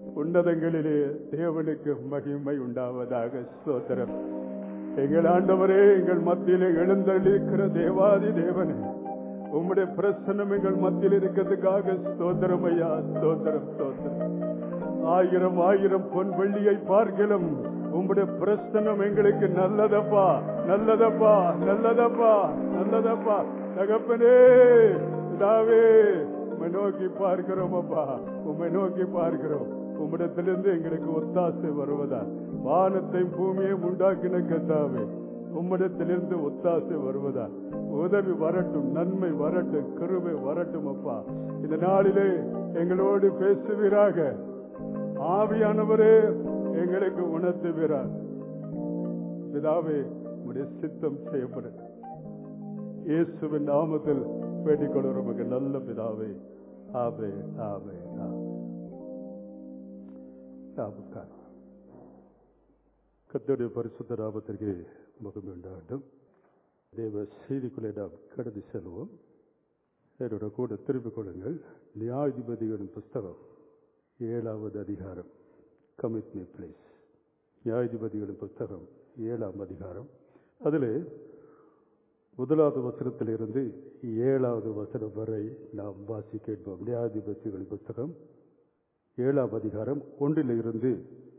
உன்னதங்களிலே தேவனுக்கு மகிமை உண்டாவதாக ஸ்தோத்திரம் எங்கள் ஆண்டவரே எங்கள் மத்தியிலே எழுந்தளிக்கிற தேவாதி தேவனே உம்முடைய பிரசன்னம் எங்கள் மத்தியில் இருக்கிறதுக்காக ஸ்தோத்திரம் ஐயா ஸ்தோத்திரம் ஸ்தோத்திரம் ஆயிரம் ஆயிரம் பொன் வெள்ளியை பார்க்கலாம் உம்முடைய பிரசனம் எங்களுக்கு நல்லதப்பா நல்லதப்பா நல்லதப்பா நல்லதப்பா தகப்பனே தாவே உம்மை நோக்கி பார்க்கிறோம் அப்பா உம்மை நோக்கி பார்க்கிறோம் உம்மிடத்திலிருந்து எங்களுக்கு ஒத்தாசை வருவதா வானத்தையும் பூமியையும் உண்டாக்கின கத்தாவே உம்மிடத்திலிருந்து ஒத்தாசை வருவதா உதவி வரட்டும் நன்மை வரட்டும் கிருபை வரட்டும் அப்பா இந்த நாளிலே எங்களோடு பேசுவீராக ஆவியானவரே எங்களுக்கு உணர்த்துகிறார் பிதாவே உடைய சித்தம் செய்யப்படும் இயேசுவின் நாமத்தில் வேண்டிக் கொள்கிறோம் எங்கள் நல்ல பிதாவே ஆவே ஆவே ஆவே ஆபத்தான் கத்தோடைய பரிசுத்த நாமத்திற்கு முகம் உண்டாகட்டும் தேவ செய்திக்குள்ளே நாம் கடந்து செல்வோம் என்னோட கூட திருப்பிக் கொள்ளுங்கள் நியாயாதிபதிகளின் புஸ்தகம் ஏழாவது அதிகாரம் கமிட் மீ பிளேஸ் நியாயாதிபதிகளின் புஸ்தகம் ஏழாம் அதிகாரம் அதில் முதலாவது வசனத்திலிருந்து ஏழாவது வசனம் வரை நாம் வாசி கேட்போம் நியாயாதிபதிகளின் புஸ்தகம் ஏழாம் அதிகாரம் ஒன்றிலிருந்து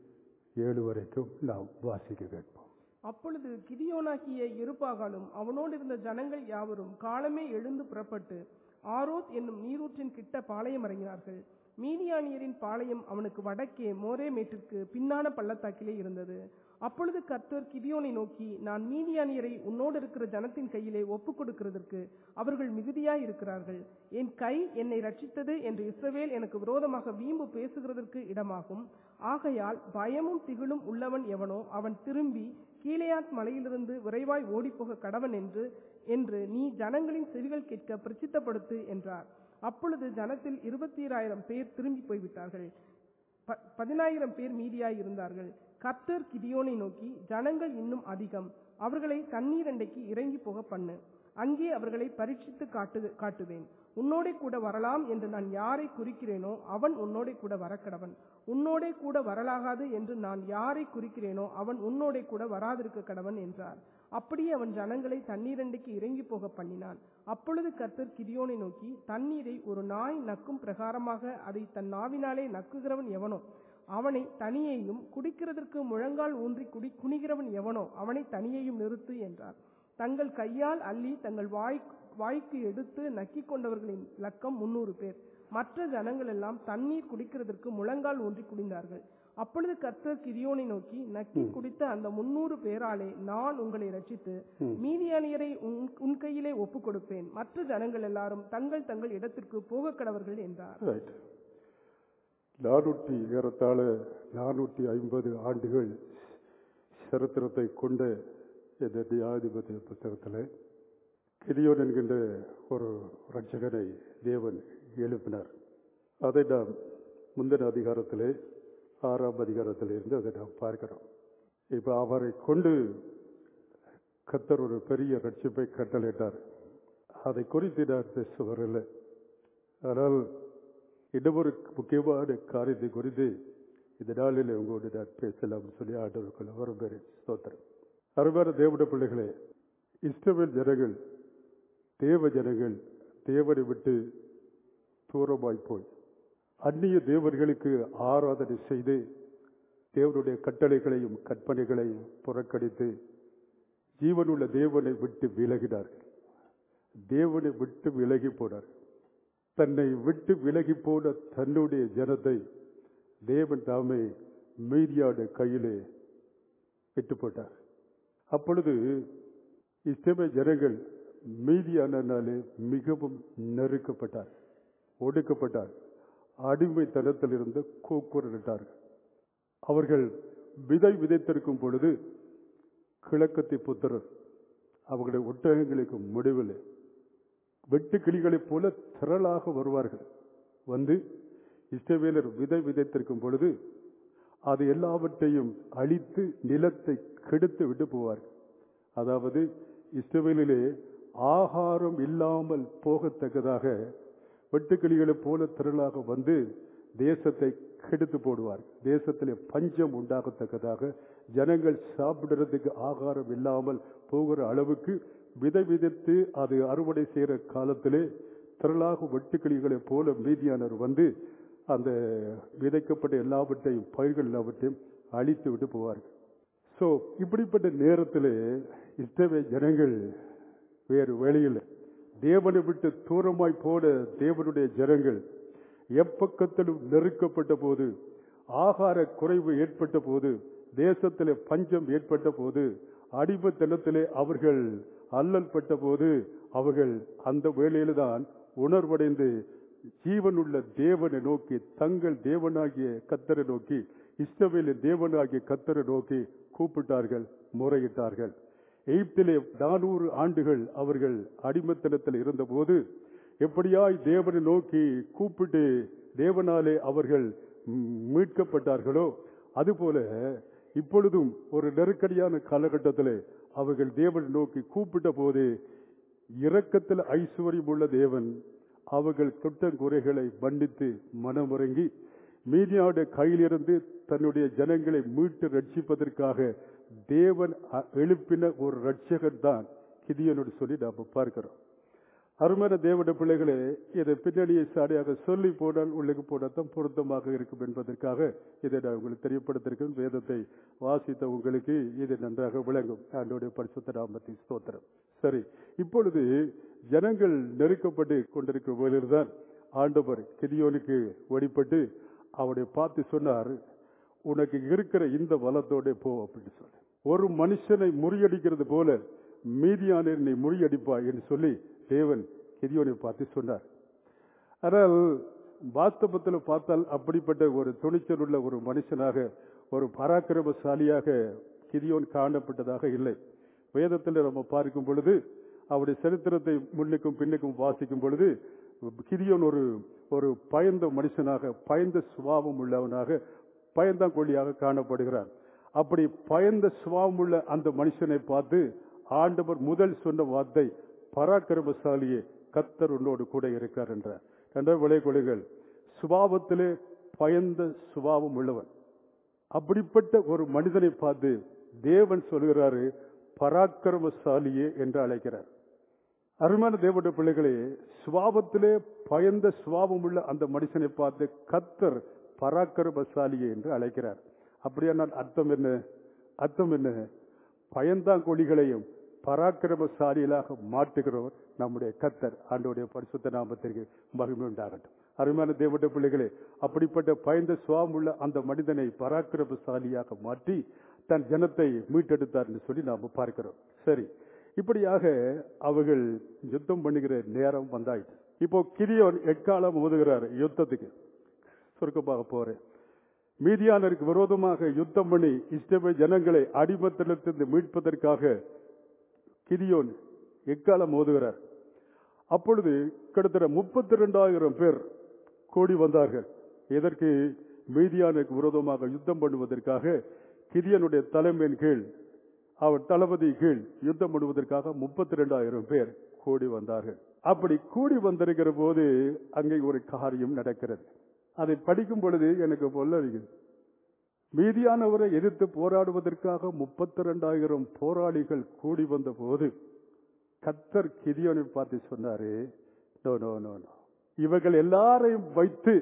ஏழு வரைக்கும் நாம் வாசிக்க கேட்போம் அப்பொழுது கிதியோனாகிய இருப்பாகாலும் அவனோடு இருந்த ஜனங்கள் யாவரும் காலமே எழுந்து புறப்பட்டு ஆரோத் என்னும் நீரூற்றின் கிட்ட பாளையம் இறங்கினார்கள் மீதியானியரின் பாளையம் அவனுக்கு வடக்கே மோரே மேட்டிற்கு பின்னான பள்ளத்தாக்கிலே இருந்தது அப்பொழுது கர்த்தர் கிதியோனை நோக்கி நான் மீதியானியரை உன்னோடு இருக்கிற ஜனத்தின் கையிலே ஒப்புக் கொடுக்கிறதற்கு அவர்கள் மிகுதியாய் இருக்கிறார்கள் என் கை என்னை ரட்சித்தது என்று இஸ்ரவேல் எனக்கு விரோதமாக வீம்பு பேசுகிறதற்கு இடமாகும் ஆகையால் பயமும் திகிலும் உள்ளவன் எவனோ அவன் திரும்பி கீலேயாத் மலையிலிருந்து விரைவாய் ஓடிப்போக கடவன் என்று என்று நீ ஜனங்களின் செவிகள் கேட்க பிரசித்தப்படுத்து என்றார் அப்பொழுது ஜனத்தில் இருபத்தி ஆயிரம் பேர் திரும்பி போய்விட்டார்கள் ப- பதினாயிரம் பேர் மீதியாய் இருந்தார்கள் கர்த்தர் கிதியோனை நோக்கி ஜனங்கள் இன்னும் அதிகம் அவர்களை தண்ணீர் அண்டைக்கு இறங்கி போக பண்ணு அங்கே அவர்களை பரீட்சித்து காட்டு காட்டுவேன் உன்னோடே கூட வரலாம் என்று நான் யாரை குறிக்கிறேனோ அவன் உன்னோடே கூட வரக்கடவன் உன்னோடே கூட வரலாகாது என்று நான் யாரை குறிக்கிறேனோ அவன் உன்னோடே கூட வராதிருக்க கடவன் என்றார் அப்படியே அவன் ஜனங்களை தண்ணீரண்டைக்கு இறங்கி போக பண்ணினான் அப்பொழுது கர்த்தர் கிதியோனை நோக்கி தண்ணீரை ஒரு நாய் நக்கும் பிரகாரமாக அதை தன் நாவினாலே நக்குகிறவன் எவனோ அவனை தனியையும் குடிக்கிறதற்கு முழங்கால் ஊன்றி குடி குனிகிறவன் எவனோ அவனை தனியையும் நிறுத்து என்றார் தங்கள் கையால் அள்ளி தங்கள் வாய் வாய்க்கு எடுத்து நக்கிக் கொண்டவர்களின் லக்கம் முன்னூறு பேர் மற்ற ஜனங்கள் எல்லாம் தண்ணீர் குடிக்கிறதற்கு முழங்கால் ஊன்றி குடிந்தார்கள் அப்பொழுது கர்த்தர் கிரியோனை நோக்கி நக்கி குடித்த அந்த முன்னூறு பேராலே நான் உங்களை ரட்சித்து மீதியானியரை உன் உன் கையிலே ஒப்புக் கொடுப்பேன் மற்ற ஜனங்கள் எல்லாரும் தங்கள் தங்கள் இடத்திற்கு போக கடவர்கள் என்றார் ரைட் நானூற்றி ஏறத்தாழ நானூற்றி ஐம்பது ஆண்டுகள் சரித்திரத்தை கொண்ட இந்த நியாயாதிபதி புத்தகத்தில் கிதியோன் என்கின்ற ஒரு ரட்சகனை தேவன் எழுப்பினார் அதை நாம் முந்தின அதிகாரத்திலே ஆறாம் அதிகாரத்திலே இருந்து அதை நாம் பார்க்கிறோம் இப்போ அவரை கொண்டு கத்தர் ஒரு பெரிய ரட்சிப்பை கட்டளையிட்டார் அதை குறித்து நான் பேச வரல ஆனால் இன்னும் ஒரு முக்கியமான காரியத்தை குறித்து இந்த நாளில் உங்களோடு நான் பேசலாம்னு சொல்லி ஆண்டவருக்குள்ள வரும் பேரு ஸ்தோத்திரம் அருமையான தேவட பிள்ளைகளே இஸ்ரவேல் ஜனங்கள் தேவ ஜனங்கள் தேவனை விட்டு தூரமாய் போய் அந்நிய தேவர்களுக்கு ஆராதனை செய்து தேவனுடைய கட்டளைகளையும் கற்பனைகளையும் புறக்கணித்து ஜீவனுள்ள தேவனை விட்டு விலகினார்கள் தேவனை விட்டு விலகி போனார்கள் தன்னை விட்டு விலகி போன தன்னுடைய ஜனத்தை தேவன் தாமே மீதியான கையிலே விட்டு போட்டார் அப்பொழுது இஸ்ரவே ஜனங்கள் மீதியானாலே மிகவும் நெருக்கப்பட்டார் ஒடுக்கப்பட்டார் அடிமைத்தனத்திலிருந்து கூக்குரலிட்டார்கள் அவர்கள் விதை விதைத்திருக்கும் பொழுது கிழக்கத்தி புத்திரர் அவர்களுடைய ஒட்டகங்களுக்கு முடிவில்லை வெட்டு கிளிகளைப் போல திரளாக வருவார்கள் வந்து இஸ்ரவேலர் விதை விதைத்திருக்கும் பொழுது அது எல்லாவற்றையும் அழித்து நிலத்தை கெடுத்து விட்டு போவார்கள் அதாவது இஸ்ரவேலிலே ஆகாரம் இல்லாமல் போகத்தக்கதாக வெட்டுக்கிளிகளைப் போல திரளாக வந்து தேசத்தை கெடுத்து போடுவார் தேசத்திலே பஞ்சம் உண்டாகத்தக்கதாக ஜனங்கள் சாப்பிடுறதுக்கு ஆகாரம் இல்லாமல் போகிற அளவுக்கு விதை விதைத்து அது அறுவடை செய்கிற காலத்திலே திரளாக வெட்டுக்கிளிகளைப் போல மீதியானர் வந்து அந்த விதைக்கப்பட்ட எல்லாவற்றையும் பயிர்கள் எல்லாவற்றையும் அழித்து விட்டு போவார்கள் சோ இப்படிப்பட்ட நேரத்திலே இஸ்ரவே ஜனங்கள் வேறு வழியில் தேவனை விட்டு தூரமாய் போன தேவனுடைய ஜனங்கள் எப்பக்கத்திலும் நெருக்கப்பட்ட போது ஆகார குறைவு ஏற்பட்ட போது தேசத்திலே பஞ்சம் ஏற்பட்ட போது அடிமத்தனத்திலே அவர்கள் அல்லல் பட்ட போது அவர்கள் அந்த வேளையில்தான் உணர்வடைந்து ஜீவனுள்ள தேவனை நோக்கி தங்கள் தேவனாகிய கத்தரை நோக்கி இஸ்ரவேலின் தேவனாகிய கத்தரை நோக்கி கூப்பிட்டார்கள் முறையிட்டார்கள் எகிப்திலே நானூறு ஆண்டுகள் அவர்கள் அடிமத்தனத்தில் இருந்தபோது எப்படியாய் தேவனை நோக்கி கூப்பிட்டு தேவனாலே அவர்கள் ம், மீட்கப்பட்டார்களோ அதுபோல இப்பொழுதும் ஒரு நெருக்கடியான காலகட்டத்திலே அவர்கள் தேவனை நோக்கி கூப்பிட்ட போது இரக்கத்தில் ஐஸ்வர்யம் உள்ள தேவன் அவர்கள் குற்றங்குறைகளை மன்னித்து மனமுறங்கி மீதியாவுடைய கையிலிருந்து தன்னுடைய ஜனங்களை மீட்டு ரட்சிப்பதற்காக தேவன் அ- எழுப்பின ஒரு ரட்சகன் தான் கிதியனோடு சொல்லி நாம பார்க்கிறோம் அருமையான தேவனுடைய பிள்ளைகளே இதை பின்னணியை சாடியாக சொல்லி போனால் உள்ளுக்கு போனால் தான் பொருத்தமாக இருக்கும் என்பதற்காக இதை நான் உங்களுக்கு தெரியப்படுத்திருக்கேன் வேதத்தை வாசித்த உங்களுக்கு இது நன்றாக விளங்கும் ஆண்டோடைய பரிசுத்த நாமத்தின் ஸ்தோத்திரம் சரி இப்பொழுது ஜனங்கள் நெருக்கப்பட்டு கொண்டிருக்கிற போதில்தான் ஆண்டவர் கிதியோனுக்கு வழிபட்டு அவனை பார்த்து சொன்னார் உனக்கு இருக்கிற இந்த வளத்தோட போ அப்படின்னு சொல்லி ஒரு மனுஷனை முறியடிக்கிறது போல மீதியான நீ முறியடிப்பாய் என்று சொல்லி தேவன் கிதியோனை பார்த்து சொன்னார் ஆனால் வாஸ்தவத்தில் பார்த்தால் அப்படிப்பட்ட ஒரு துணிச்சல் உள்ள ஒரு மனுஷனாக ஒரு பராக்கிரமசாலியாக கிதியோன் காணப்பட்டதாக இல்லை வேதத்தில் நம்ம பார்க்கும் பொழுது அவருடைய சரித்திரத்தை முன்னுக்கும் பின்னுக்கும் வாசிக்கும் பொழுது கிதியோன் ஒரு ஒரு பயந்த மனுஷனாக பயந்த சுபாவம் உள்ளவனாக பயந்தாங்கொல்லியாக காணப்படுகிறார் அப்படி பயந்த சுபாவம் உள்ள அந்த மனுஷனை பார்த்து ஆண்டவர் முதல் சொன்ன வார்த்தை பராக்கிரமசாலியே கத்தர் உன்னோடு கூட இருக்கார் என்றார் என்ற விளை கொள்ளுங்கள் சுபாவத்திலே பயந்த சுபாவம் உள்ளவன் அப்படிப்பட்ட ஒரு மனிதனை பார்த்து தேவன் சொல்கிறாரு பராக்கிரமசாலியே என்று அழைக்கிறார் அருமையான தேவனுடைய பிள்ளைகளே சுவாபத்திலே பயந்த சுவாபம் உள்ள அந்த மனுஷனை பார்த்து கத்தர் பராக்கிரமசாலியே என்று அழைக்கிறார் அப்படியானால் அர்த்தம் என்ன அர்த்தம் என்ன பயந்தாங்கொழிகளையும் பராக்கிரமசாலிகளாக மாற்றுகிறவர் நம்முடைய கத்தர் ஆண்டோடைய பரிசுத்த நாமத்திற்கு மகிமை உண்டாகட்டும் அருமையான தேவனுடைய பிள்ளைகளே அப்படிப்பட்ட பயந்த சுவாபம் உள்ள அந்த மனிதனை பராக்கிரமசாலியாக மாற்றி தன் ஜனத்தை மீட்டெடுத்தார் என்று சொல்லி நாம் பார்க்கிறோம் சரி இப்படியாக அவர்கள் யுத்தம் பண்ணுகிற நேரம் வந்தாயிற்று இப்போ கிரியோன் எக்காலம் ஓதுகிறார் யுத்தத்துக்கு சுருக்கமாக போறேன் மீதியானருக்கு விரோதமாக யுத்தம் பண்ணி இஸ்ரவேல் ஜனங்களை அடிமத்தனத்திலிருந்து மீட்பதற்காக கிரியோன் எக்காலம் ஓதுகிறார் அப்பொழுது கிட்டத்தட்ட முப்பத்தி ரெண்டாயிரம் பேர் கூடி வந்தார்கள் இதற்கு மீதியானுக்கு விரோதமாக யுத்தம் பண்ணுவதற்காக கிரியனுடைய தலைமையின் கீழ் அவர் தளபதி கீழ் யுத்தம் பண்ணுவதற்காக முப்பத்தி ரெண்டாயிரம் பேர் கூடி வந்தார்கள் அப்படி கூடி வந்திருக்கிற போது அங்கே ஒரு காரியம் நடக்கிறது அதை படிக்கும் பொழுது எனக்கு பொல்லறிகிறது மீதியானவரை எதிர்த்து போராடுவதற்காக முப்பத்தி ரெண்டாயிரம் போராளிகள் கூடி வந்த போது கத்தர் கிதியோனை பார்த்து சொன்னாரு நோ நோ நோ நோ இவர்கள் எல்லாரையும் வைத்து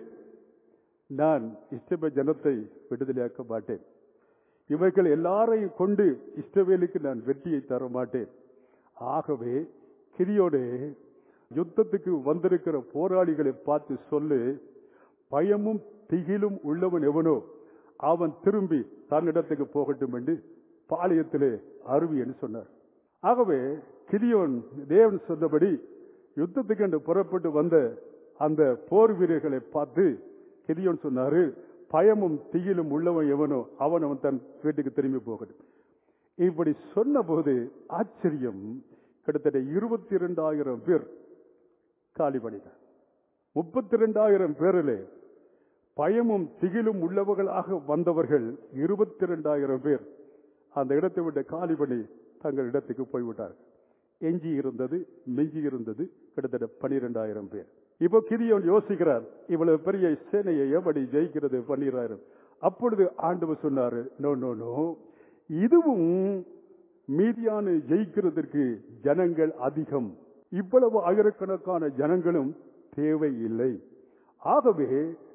நான் இஷ்டப ஜனத்தை விடுதலையாக்க மாட்டேன் இவர்கள் எல்லாரையும் கொண்டு இஷ்டவேலுக்கு நான் வெற்றியை தர மாட்டேன் ஆகவே கிரியோடே யுத்தத்துக்கு வந்திருக்கிற போராளிகளை பார்த்து சொல்லு பயமும் திகிலும் உள்ளவன் எவனோ அவன் திரும்பி தன்னிடத்துக்கு போகட்டும் என்று பாளையத்திலே அருவி என்று சொன்னார் ஆகவே கிரியோன் தேவன் சொன்னபடி யுத்தத்துக்கு என்று புறப்பட்டு வந்த அந்த போர் வீரர்களை பார்த்து கிரியோன் சொன்னாரு பயமும் திகிலும் உள்ளவன் எவனோ அவன் அவன் தன் வீட்டுக்கு திரும்பி போகட்டும் இப்படி சொன்னபோது ஆச்சரியம் கிட்டத்தட்ட இருபத்தி இரண்டாயிரம் பேர் காலி பண்ணினார் முப்பத்தி இரண்டாயிரம் பேரிலே பயமும் திகிலும் உள்ளவர்களாக வந்தவர்கள் இருபத்தி இரண்டாயிரம் பேர் அந்த இடத்தை விட்டு காலி பண்ணி தங்கள் இடத்துக்கு போய்விட்டார்கள் எஞ்சி இருந்தது மிஞ்சி இருந்தது கிட்டத்தட்ட பனிரெண்டாயிரம் பேர் இப்போ கிதியோன் யோசிக்கிறார் இவ்வளவு பெரிய சேனையை எப்படி ஜெயிக்கிறது பண்ணிடுறாரு அப்பொழுது ஆண்டவர் சொன்னாரு நோ நோ நோ இதுவும் மீதியான ஜெயிக்கிறதற்கு ஜனங்கள் அதிகம் இவ்வளவு ஆயிரக்கணக்கான ஜனங்களும் தேவையில்லை ஆகவே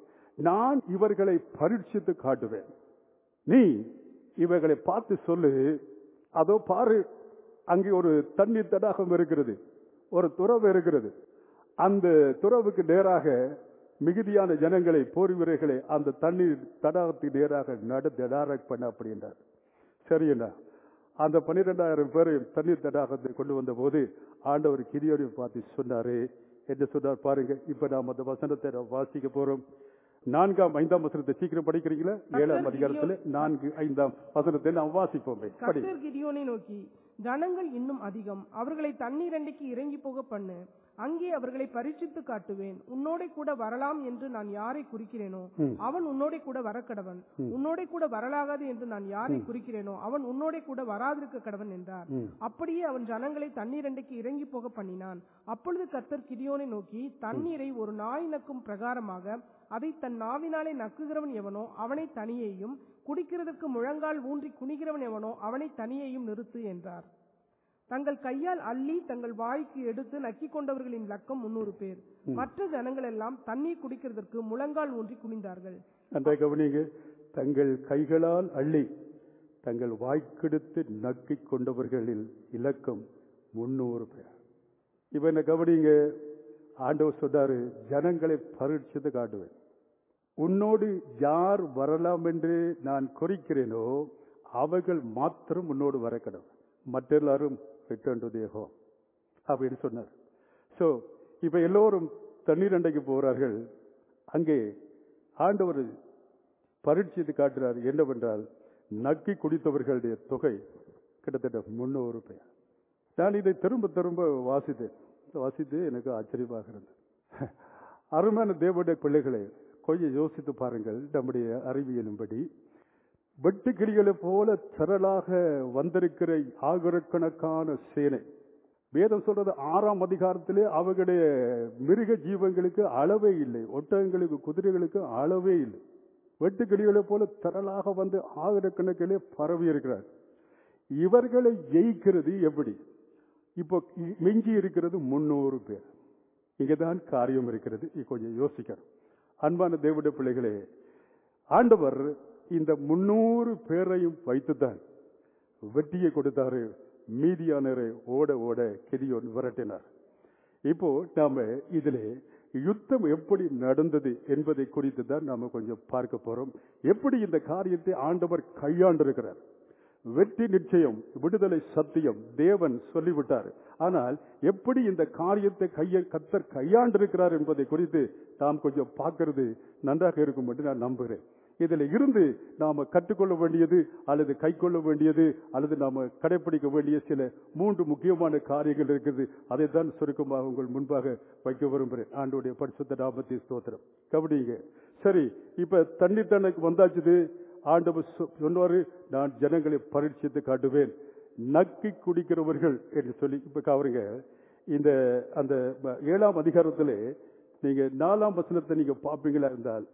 நான் இவர்களை பரீட்சித்து காட்டுவேன் நீ இவர்களை பார்த்து சொல்லு அதோ பாரு அங்கே ஒரு தண்ணீர் தடாகம் இருக்கிறது ஒரு துறவு இருக்கிறது அந்த துறவுக்கு நேராக மிகுதியான ஜனங்களை போர் வீரர்களை அந்த தண்ணீர் தடாகத்துக்கு நேராக நடந்து டைரக்ட் பண்ண அப்படின்றார் சரிண்ணா அந்த பன்னிரெண்டாயிரம் பேரை தண்ணீர் தடாகத்தை கொண்டு வந்த போது ஆண்டவர் கிரியோரை பார்த்து சொன்னாரு என்ன சொன்னார் பாருங்க இப்ப நாம் அந்த வசனத்தை நாம் வாசிக்க போறோம் நான்காம் ஐந்தாம் வசனத்தை சீக்கிரம் படிக்கிறீங்களா ஏழாம் அதிகாரத்துல நான்கு ஐந்தாம் வசனத்தை நாம் வாசிப்போமே படி கர்த்தர் கிதியோனை நோக்கி ஜனங்கள் இன்னும் அதிகம் அவர்களை தண்ணீர் அண்டைக்கு இறங்கி போக பண்ணு அங்கே அவர்களை பரீட்சித்து காட்டுவேன் உன்னோட கூட வரலாம் என்று நான் யாரை குறிக்கிறேனோ அவன் உன்னோட கூட வரக்கடவன் உன்னோட கூட வரலாகாது என்று நான் யாரை குறிக்கிறேனோ அவன் உன்னோட கூட வராதிருக்க கடவன் என்றார் அப்படியே அவன் ஜனங்களை தண்ணீர் அண்டைக்கு இறங்கி போக பண்ணினான் அப்பொழுது கர்த்தர் கிதியோனை நோக்கி தண்ணீரை ஒரு நாய் நக்கும் பிரகாரமாக அதை தன் நாவினாலே நக்குகிறவன் எவனோ அவனை தனியேயும் குடிக்கிறதற்கு முழங்கால் ஊன்றி குனிகிறவன் எவனோ அவனை தனியேயும் நிறுத்து என்றார் தங்கள் கையால் அள்ளி தங்கள் வாய்க்கு எடுத்து நக்கிக் கொண்டவர்களின் லக்கம் முன்னூறு பேர் மற்ற ஜனங்கள் எல்லாம் தண்ணீர் குடிக்கிறதற்கு முழங்கால் ஊன்றி குனிந்தார்கள் நன்றாக கவனிங்க தங்கள் கைகளால் அள்ளி தங்கள் வாய்க்கெடுத்து நக்கிக் கொண்டவர்களில் இலக்கம் முன்னூறு பேர் இப்ப என்ன கவனிங்க ஆண்டவர் சொன்னாரு ஜனங்களை பரீட்சித்து காட்டுவேன் உன்னோடு யார் வரலாம் என்று நான் குறிக்கிறேனோ அவர்கள் மாத்திரம் உன்னோடு வர கடவுள் மற்ற எல்லாரும் ரிட்டர்ன் டு தேகோ அப்படின்னு சொன்னார் சோ இப்ப எல்லோரும் தண்ணீர் அண்டைக்கு போகிறார்கள் அங்கே ஆண்டவர் பரீட்சித்து காட்டுறார் என்னவென்றால் நக்கி குடித்தவர்களுடைய தொகை கிட்டத்தட்ட முன்னூறு பேர் நான் இதை திரும்ப திரும்ப வாசித்தேன் வாசித்து எனக்கு ஆச்சரியமாக இருந்தது அருமையான தேவனுடைய பிள்ளைகளை கொஞ்சம் யோசித்து பாருங்கள் நம்முடைய அறிவியலின்படி வெட்டுக்கிளிகளைப் போல திரளாக வந்திருக்கிற ஆயிரக்கணக்கான சேனை வேதம் சொல்றது ஆறாம் அதிகாரத்திலே அவர்களுடைய மிருக ஜீவங்களுக்கு அளவே இல்லை ஒட்டகங்களுக்கு குதிரைகளுக்கு அளவே இல்லை வெட்டுக்கிளிகளைப் போல திரளாக வந்து ஆயிரக்கணக்கிலே பரவி இருக்கிறார் இவர்களை ஜெயிக்கிறது எப்படி இப்போ இ- மிஞ்சி இருக்கிறது முன்னூறு பேர் இங்கதான் காரியம் இருக்கிறது இது கொஞ்சம் யோசிக்கணும் அன்பான தேவனுடைய பிள்ளைகளே ஆண்டவர் இந்த முன்னூறு பேரையும் வைத்துத்தான் வெட்டியை கொடுத்தாரு மீதியானரை ஓட ஓட கிதியோன் விரட்டினார் இப்போ நாம இதிலே யுத்தம் எப்படி நடந்தது என்பதை குறித்து தான் நாம கொஞ்சம் பார்க்க போறோம் எப்படி இந்த காரியத்தை ஆண்டவர் கையாண்டிருக்கிறார் வெற்றி நிச்சயம் விடுதலை சத்தியம் தேவன் சொல்லிவிட்டார் ஆனால் எப்படி இந்த காரியத்தை கைய கத்தர் கையாண்டிருக்கிறார் என்பதை குறித்து நாம் கொஞ்சம் பார்க்கிறது நன்றாக இருக்கும் என்று நான் நம்புகிறேன் இதுல இருந்து நாம கற்றுக்கொள்ள வேண்டியது அல்லது கைக்கொள்ள வேண்டியது அல்லது நாம கடைபிடிக்க வேண்டிய சில மூன்று முக்கியமான காரியங்கள் இருக்குது அதை தான் சுருக்கமாக உங்கள் முன்பாக வைக்க விரும்புகிறேன் ஆண்டோடைய பரிசுத்த நாமத்தை ஸ்தோத்திரம் கபடிங்க சரி இப்ப தண்ணி தண்ணைக்கு வந்தாச்சுது ஆண்டவர் சொ- சொன்னாரு நான் ஜனங்களை பரீட்சித்து காட்டுவேன் நக்கி குடிக்கிறவர்கள் என்று சொல்லி இப்ப கவருங்க இந்த அந்த ம- ஏழாம் அதிகாரத்திலே நீங்க நாலாம் வசனத்தை நீங்க பாப்பீங்களா இருந்தால்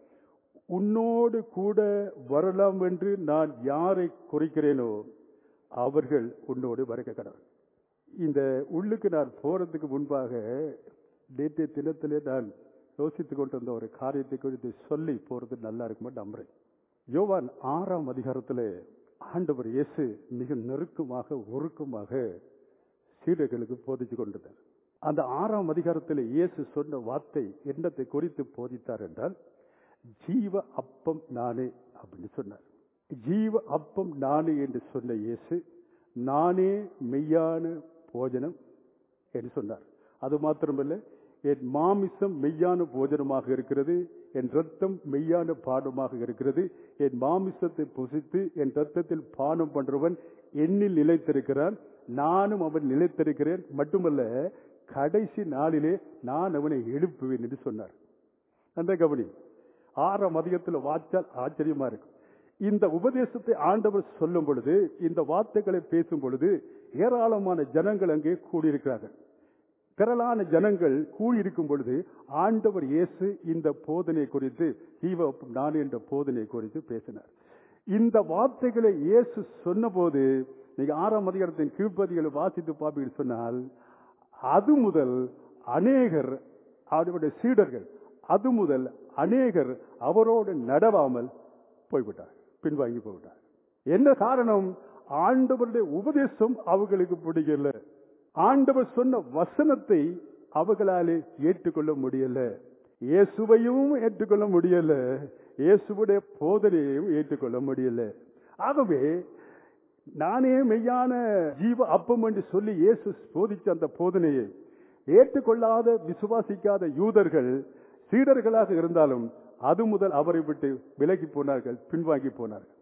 உன்னோடு கூட வரலாம் என்று நான் யாரை குறைக்கிறேனோ அவர்கள் உன்னோடு வரக்க கடவுள் இந்த உள்ளுக்கு நான் போறதுக்கு முன்பாக நேற்றைய தினத்திலே நான் யோசித்துக் கொண்டிருந்த ஒரு காரியத்தை குறித்து சொல்லி போறது நல்லா இருக்குமா நம்புறேன் யோவான் ஆறாம் அதிகாரத்திலே ஆண்டவர் இயேசு மிக நெருக்கமாக உருக்கமாக சீடர்களுக்கு போதிச்சு கொண்டிருந்தார் அந்த ஆறாம் அதிகாரத்தில் இயேசு சொன்ன வார்த்தை என்னத்தை குறித்து போதித்தார் என்றால் ஜீவ அப்பம் நானே அப்படின்னு சொன்னார் ஜீவ அப்பம் நானே என்று சொன்ன இயேசு நானே மெய்யான போஜனம் என்று சொன்னார் அது மாத்திரமல்ல என் மாமிசம் மெய்யான போஜனமாக இருக்கிறது என் ரத்தம் மெய்யான பானமாக இருக்கிறது என் மாமிசத்தை புசித்து என் ரத்தத்தில் பானம் பண்றவன் என்னில் நிலைத்திருக்கிறான் நானும் அவன் நிலைத்திருக்கிறேன் மட்டுமல்ல கடைசி நாளிலே நான் அவனை எழுப்புவேன் என்று சொன்னார் அந்த கவனி ஆறாம் அதிகத்தில் வாச்சால் ஆச்சரியமா இருக்கும் இந்த உபதேசத்தை ஆண்டவர் சொல்லும் பொழுது இந்த வார்த்தைகளை பேசும் பொழுது ஏராளமான ஜனங்கள் அங்கே கூடியிருக்கிறார்கள் திரளான ஜனங்கள் கூடியிருக்கும் பொழுது ஆண்டவர் இயேசு இந்த போதனை குறித்து ஜீவ அப்பம் நான் என்ற போதனை குறித்து பேசினார் இந்த வார்த்தைகளை இயேசு சொன்னபோது நீங்க ஆறாம் அதிகாரத்தின் கீழ்ப்பதிகளை வாசித்து பார்ப்பீர்கள் சொன்னால் அது முதல் அநேகர் அவருடைய சீடர்கள் அது முதல் அநேகர் அவரோடு நடவாமல் போய்விட்டார் பின்வாங்கி போய்விட்டார் என்ன காரணம் ஆண்டவருடைய உபதேசம் அவர்களுக்கு பிடிக்கல ஆண்டவர் சொன்ன வசனத்தை அவர்களாலே ஏற்றுக்கொள்ள முடியல இயேசுவையும் ஏற்றுக்கொள்ள முடியல இயேசுவுடைய போதனையையும் ஏற்றுக்கொள்ள முடியல ஆகவே நானே மெய்யான ஜீவ அப்பம் என்று சொல்லி இயேசு போதிச்ச அந்த போதனையை ஏற்றுக்கொள்ளாத விசுவாசிக்காத யூதர்கள் சீடர்களாக இருந்தாலும் அது முதல் அவரை விட்டு விலகி போனார்கள் பின்வாங்கி போனார்கள்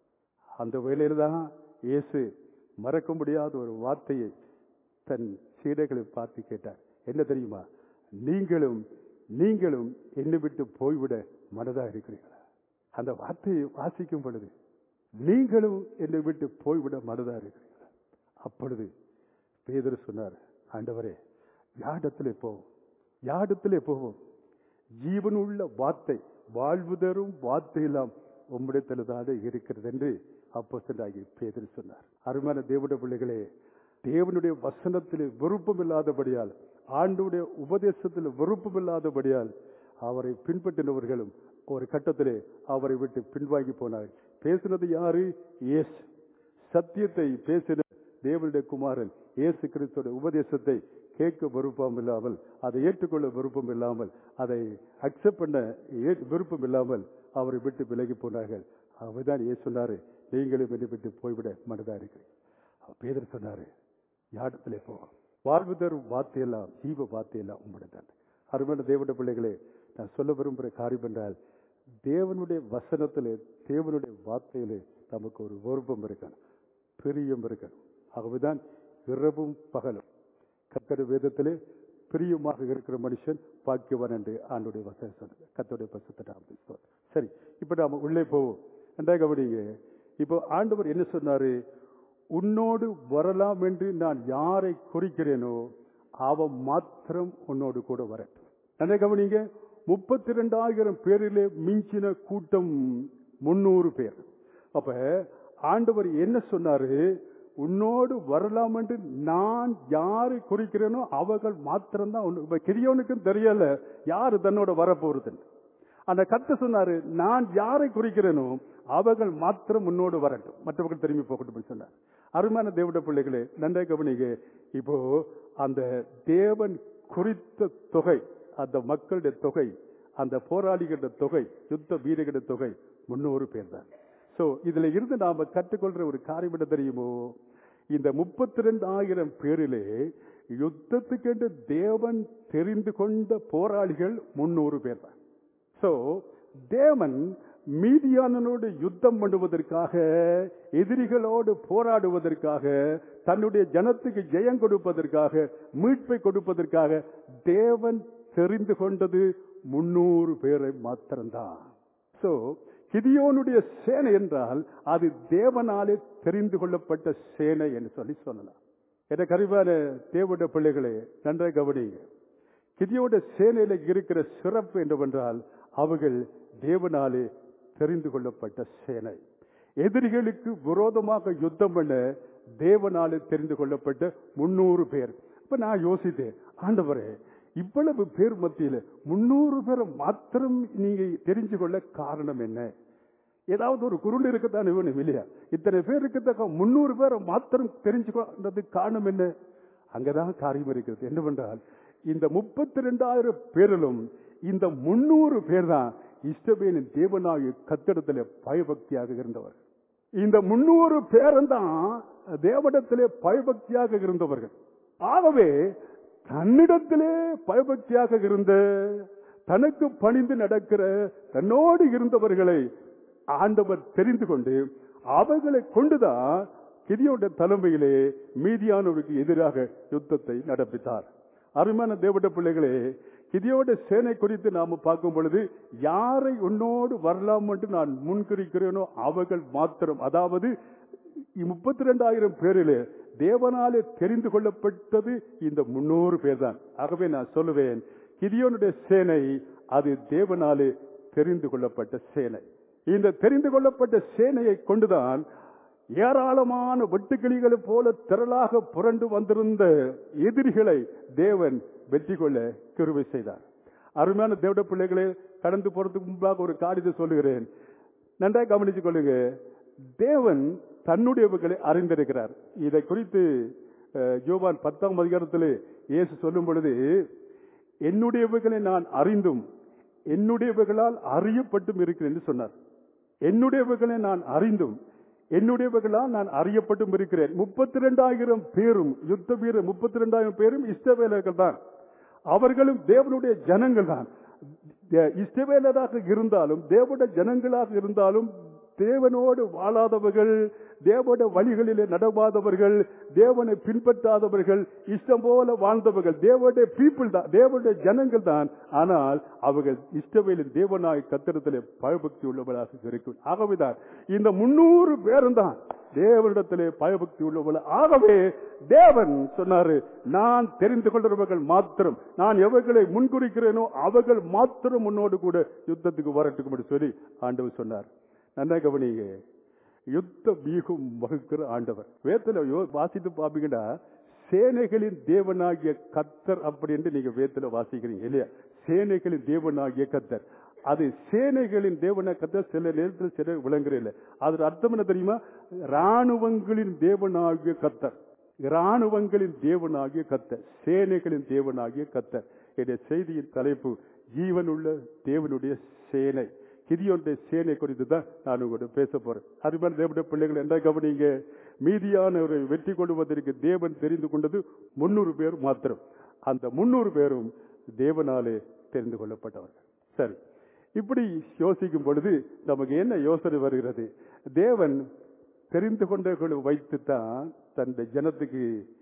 அந்த வேளையில தான் இயேசு மறக்க முடியாத ஒரு வார்த்தையை தன் சீடர்களை பார்த்து கேட்டார் என்ன தெரியுமா நீங்களும் நீங்களும் என்னை விட்டு போய்விட மனதா இருக்கிறீர்களா அந்த வார்த்தையை வாசிக்கும் பொழுது நீங்களும் என்னை விட்டு போய்விட மனதா இருக்கிறீர்களா அப்பொழுது பேதர் சொன்னார் ஆண்டவரே யாரிடத்திலே போவோம் யாரிடத்திலே போவோம் ஜீவனுள்ள வார்த்தை வாழ்வு தரும் வார்த்தையெல்லாம் உம்மிடத்தில் தான் இருக்கிறது என்று அப்போ பேதர் சொன்னார் அருமையான தேவனுடைய பிள்ளைகளே தேவனுடைய வசனத்தில் விருப்பம் இல்லாதபடியால் ஆண்டுடைய உபதேசத்தில் விருப்பம் இல்லாதபடியால் அவரை பின்பற்றினவர்களும் ஒரு கட்டத்திலே அவரை விட்டு பின்வாங்கி போனார்கள் பேசினது யாரு இயேசு சத்தியத்தை பேசின தேவனுடைய குமாரன் இயேசு கிறிஸ்துவோட உபதேசத்தை கேட்க விருப்பம் இல்லாமல் அதை ஏற்றுக்கொள்ள விருப்பம் இல்லாமல் அதை அக்செப்ட் பண்ண ஏ- விருப்பம் இல்லாமல் அவரை விட்டு விலகி போனார்கள் அவர்தான் இயேசு சொன்னாரு நீங்களும் என்னை விட்டு போய்விட மனதா இருக்கிறேன் பேதர் சொன்னாரு யாரிடத்திலே போவோம் வாழ்வு தரும் வார்த்தையெல்லாம் ஜீவ வார்த்தையெல்லாம் உம்மிடத்தான் அருமையான தேவனுடைய பிள்ளைகளே நான் சொல்ல விரும்புகிற காரியம் என்றால் தேவனுடைய வசனத்திலே தேவனுடைய வார்த்தையிலே நமக்கு ஒரு விருப்பம் இருக்கணும் பிரியம் இருக்கணும் ஆகவேதான் இரவும் பகலும் கத்தட வேதத்திலே பிரியமாக இருக்கிற மனுஷன் பாக்கியவன் என்று ஆண்டுடைய வசனம் சொன்னது கத்தோடைய பசத்தை சரி இப்ப நாம உள்ளே போவோம் நன்றாக கவனிங்க இப்போ ஆண்டவர் என்ன சொன்னாரு உன்னோடு வரலாம் என்று நான் யாரை குறிக்கிறேனோ அவன் மாத்திரம் உன்னோடு கூட வரட்டும் நன்றாக கவனிங்க முப்பத்தி ரெண்டாயிரம் பேரிலே மிஞ்சின கூட்டம் முன்னூறு பேர் அப்ப ஆண்டவர் என்ன சொன்னாரு உன்னோடு வரலாம் என்று நான் யாரை குறிக்கிறேனோ அவர்கள் மாத்திரம்தான் உன்னு- இப்ப கிரியோனுக்கும் தெரியல யாரு தன்னோட வரப்போறது அந்த கத்த சொன்னாரு நான் யாரை குறிக்கிறேனோ அவர்கள் மாத்திரம் முன்னோடு வரட்டும் மற்றவர்கள் திரும்பி போகட்டும் சொன்னார் அருமையான தேவட பிள்ளைகளே நன்றாக கவனிங்க இப்போ அந்த தேவன் குறித்த தொகை அந்த மக்களுடைய தொகை அந்த போராளிகளுடைய தொகை யுத்த வீரர்களுடைய தொகை முன்னூறு பேர் தான் சோ இதுல இருந்து நாம கற்றுக்கொள்ற ஒரு காரியம் என்ன தெரியுமோ இந்த முப்பத்தி ரெண்டு ஆயிரம் பேரிலே யுத்தத்துக்கென்று தேவன் தெரிந்து கொண்ட போராளிகள் முன்னூறு பேர் தான் சோ தேவன் மீதியானனோடு யுத்தம் பண்ணுவதற்காக எதிரிகளோடு போராடுவதற்காக தன்னுடைய ஜனத்துக்கு ஜெயம் கொடுப்பதற்காக மீட்பை கொடுப்பதற்காக தேவன் தெரிந்து கொண்டது முன்னூறு பேரை மாத்திரம்தான் சோ கிதியோனுடைய சேனை என்றால் அது தேவனாலே தெரிந்து கொள்ளப்பட்ட சேனை என்று சொல்லி சொல்லலாம் என்ற கரிவான தேவனுடைய பிள்ளைகளே நன்றாக கவனிங்க கிதியோட சேனையில இருக்கிற சிறப்பு என்னவென்றால் அவர்கள் தேவனாலே தெரிந்து கொள்ளப்பட்ட சேனை எதிரிகளுக்கு விரோதமாக யுத்தம் பண்ண தேவனாலே தெரிந்து கொள்ளப்பட்ட முன்னூறு பேர் இப்ப நான் யோசித்தேன் ஆண்டவரே இவ்வளவு பேர் மத்தியில முன்னூறு பேரை மாத்திரம் நீங்க தெரிஞ்சு கொள்ள காரணம் என்ன ஏதாவது ஒரு குருள் இருக்கத்தானே வேணும் இல்லையா இத்தனை பேர் இருக்கத்தக்க முன்னூறு பேரை மாத்திரம் தெரிஞ்சுக்கொண்டது காரணம் என்ன அங்கதான் காரியம் இருக்கிறது என்னவென்றால் இந்த முப்பத்தி ரெண்டாயிரம் பேரிலும் இந்த முன்னூறு பேர் தான் இஷ்டபேனின் தேவனாகிய கத்திடத்திலே பயபக்தியாக இருந்தவர் இந்த முன்னூறு பேரும் தான் தேவடத்திலே பயபக்தியாக இருந்தவர்கள் ஆகவே தன்னிடத்திலே பயபக்தியாக இருந்த தனக்கு பணிந்து நடக்கிற தன்னோடு இருந்தவர்களை ஆண்டவர் தெரிந்து கொண்டு அவர்களை கொண்டுதான் கிரியோட தலைமையிலே மீதியானவருக்கு எதிராக யுத்தத்தை நடப்பித்தார் அருமையான தேவட பிள்ளைகளே கிதியோட சேனை குறித்து நாம பார்க்கும் பொழுது யாரை உன்னோடு வரலாம் என்று நான் முன்குறிக்கிறேனோ அவர்கள் மாத்திரம் அதாவது முப்பத்தி ரெண்டாயிரம் பேரிலே தேவனாலே தெரிந்து கொள்ளப்பட்டது இந்த முன்னூறு பேர் தான் ஆகவே நான் சொல்லுவேன் கிதியோனுடைய சேனை அது தேவனாலே தெரிந்து கொள்ளப்பட்ட சேனை இந்த தெரிந்து கொள்ளப்பட்ட சேனையை கொண்டுதான் ஏராளமான வெட்டுக்கிளிகளை போல திரளாக புரண்டு வந்திருந்த எதிரிகளை தேவன் வெற்றி கொள்ள கிருவை செய்தார் அருமையான தேவட பிள்ளைகளே கடந்து போறதுக்கு முன்பாக ஒரு காரியத்தை சொல்லுகிறேன் நன்றாக கவனித்துக் கொள்ளுங்க தேவன் தன்னுடையவர்களை அறிந்திருக்கிறார் இதை குறித்து அஹ், யோவான் பத்தாம் அதிகாரத்தில் இயேசு சொல்லும் பொழுது என்னுடையவர்களை நான் அறிந்தும் என்னுடையவர்களால் அறியப்பட்டும் இருக்கிறேன் என்று சொன்னார் என்னுடையவர்களை நான் அறிந்தும் என்னுடையவர்களால் நான் அறியப்பட்டும் இருக்கிறேன் முப்பத்தி ரெண்டாயிரம் பேரும் யுத்த வீரர் முப்பத்தி ரெண்டாயிரம் பேரும் இஷ்டவேலர்கள் தான் அவர்களும் தேவனுடைய ஜனங்கள் தான் தே- இஸ்ரவேலராக இருந்தாலும் தேவனுடைய ஜனங்களாக இருந்தாலும் தேவனோடு வாழாதவர்கள் தேவனுடைய வழிகளிலே நடவாதவர்கள் தேவனை பின்பற்றாதவர்கள் இஷ்டம் போல வாழ்ந்தவர்கள் தேவனுடைய பீப்புள் தான் தேவனுடைய ஜனங்கள் தான் ஆனால் அவர்கள் இஷ்டவேலின் தேவனாய் கத்திரத்திலே பயபக்தி உள்ளவர்களாக இருக்கும் ஆகவேதான் இந்த முன்னூறு பேரும் தான் தேவனிடத்திலே பயபக்தி உள்ளவர்கள் ஆகவே தேவன் சொன்னாரு நான் தெரிந்து கொள்கிறவர்கள் மாத்திரம் நான் எவர்களை முன்குறிக்கிறேனோ அவர்கள் மாத்திரம் முன்னோடு கூட யுத்தத்துக்கு வரட்டுக்கும் சொல்லி ஆண்டவர் சொன்னார் நன்றா கவனிங்க யுத்த மீகும் வகுக்கிற ஆண்டவர் வேத்துல யோ- வாசித்து பாப்பீங்கன்னா சேனைகளின் தேவனாகிய கத்தர் அப்படி என்று நீங்க வேத்துல வாசிக்கிறீங்க இல்லையா சேனைகளின் தேவனாகிய கத்தர் அது சேனைகளின் தேவன கத்தர் சில நேரத்தில் சில விளங்குறதில்ல அது அர்த்தம் என்ன தெரியுமா ராணுவங்களின் தேவனாகிய கத்தர் ராணுவங்களின் தேவனாகிய கத்தர் சேனைகளின் தேவனாகிய கத்தர் என்னுடைய செய்தியின் தலைப்பு ஜீவனுள்ள தேவனுடைய சேனை கிதியோனுடைய சேனை குறித்து தான் நான் உங்களோட பேச போறேன் அது மாதிரி தேவனுடைய பிள்ளைகள் என்ன கவனிங்க மீதியான ஒரு வெற்றி கொள்வதற்கு தேவன் தெரிந்து கொண்டது முன்னூறு பேர் மாத்திரம் அந்த முன்னூறு பேரும் தேவனாலே தெரிந்து கொள்ளப்பட்டவர்கள் சரி இப்படி யோசிக்கும் பொழுது நமக்கு என்ன யோசனை வருகிறது தேவன் தெரிந்து கொண்டவர்களை வைத்து தான் தன்னுடைய ஜனத்துக்கு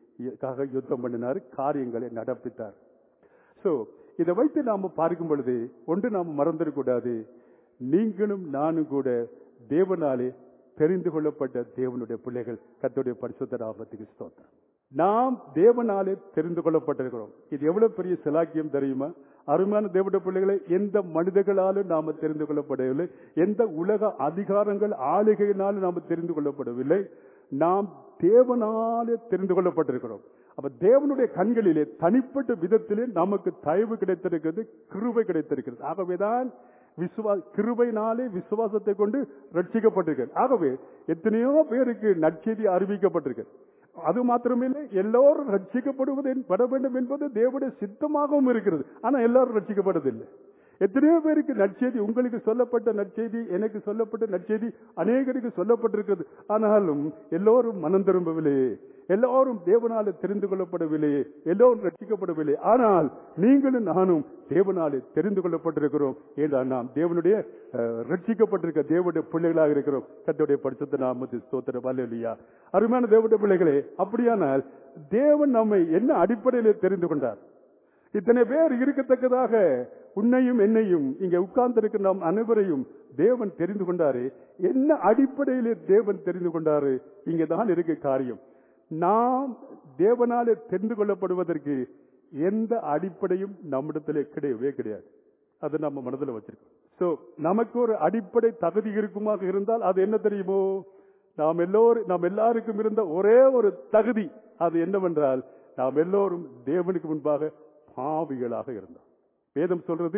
காக யுத்தம் பண்ணினார் காரியங்களை நடப்பித்தார் சோ இதை வைத்து நாம பார்க்கும் பொழுது ஒன்று நாம் மறந்துடக்கூடாது நீங்களும் நானும் கூட தேவனாலே தெரிந்து கொள்ளப்பட்ட தேவனுடைய பிள்ளைகள் கர்த்தருடைய பரிசுத்த நாமத்துக்கு ஸ்தோத்திரம் நாம் தேவனாலே தெரிந்து கொள்ளப்பட்டிருக்கிறோம் இது எவ்வளவு பெரிய சிலாக்கியம் தெரியுமா அருமையான தேவனுடைய பிள்ளைகளை எந்த மனிதர்களாலும் நாம தெரிந்து கொள்ளப்படவில்லை எந்த உலக அதிகாரங்கள் ஆளுகையினாலும் நாம தெரிந்து கொள்ளப்படவில்லை நாம் தேவனாலே தெரிந்து கொள்ளப்பட்டிருக்கிறோம் அப்ப தேவனுடைய கண்களிலே தனிப்பட்ட விதத்திலே நமக்கு தயவு கிடைத்திருக்கிறது கிருபை கிடைத்திருக்கிறது ஆகவேதான் விசுவா கிருபையினாலே விசுவாசத்தை கொண்டு ரட்சிக்கப்பட்டிருக்கிறது ஆகவே எத்தனையோ பேருக்கு நற்செய்தி அறிவிக்கப்பட்டிருக்கு அது மாத்திரமில்லை எல்லோரும் ரட்சிக்கப்படுவது என்- பட வேண்டும் என்பது தேவனுடைய சித்தமாகவும் இருக்கிறது ஆனா எல்லாரும் ரட்சிக்கப்படுவதில்லை எத்தனையோ பேருக்கு நற்செய்தி உங்களுக்கு சொல்லப்பட்ட நற்செய்தி எனக்கு சொல்லப்பட்ட நற்செய்தி அநேகருக்கு சொல்லப்பட்டிருக்கிறது ஆனாலும் எல்லோரும் மனம் திரும்பவில்லை எல்லோரும் தேவனாலே தெரிந்து கொள்ளப்படவில்லை எல்லோரும் ரட்சிக்கப்படவில்லை ஆனால் நீங்களும் நானும் தேவனாலே தெரிந்து கொள்ளப்பட்டிருக்கிறோம் என்றால் நாம் தேவனுடைய அஹ், ரட்சிக்கப்பட்டிருக்க தேவனுடைய பிள்ளைகளாக இருக்கிறோம் கர்த்தருடைய பரிசுத்த நாமத்து ஸ்தோத்திரம் அல்லேலூயா அருமையான தேவனுடைய பிள்ளைகளே அப்படியானால் தேவன் நம்மை என்ன அடிப்படையிலே தெரிந்து கொண்டார் இத்தனை பேர் இருக்கத்தக்கதாக உன்னையும் என்னையும் இங்க உட்கார்ந்திருக்கிற நாம் அனைவரையும் தேவன் தெரிந்து கொண்டாரு என்ன அடிப்படையிலே தேவன் தெரிந்து கொண்டாரு இங்க தான் இருக்கு காரியம் நாம் தேவனாலே தெரிந்து கொள்ளப்படுவதற்கு எந்த அடிப்படையும் நம்மிடத்திலே கிடையவே கிடையாது அதை நம்ம மனதில் வச்சிருக்கோம் சோ நமக்கு ஒரு அடிப்படை தகுதி இருக்குமாக இருந்தால் அது என்ன தெரியுமோ நாம் எல்லோரும் நாம் எல்லாருக்கும் இருந்த ஒரே ஒரு தகுதி அது என்னவென்றால் நாம் எல்லோரும் தேவனுக்கு முன்பாக பாவிகளாக இருந்தோம் வேதம் சொல்றது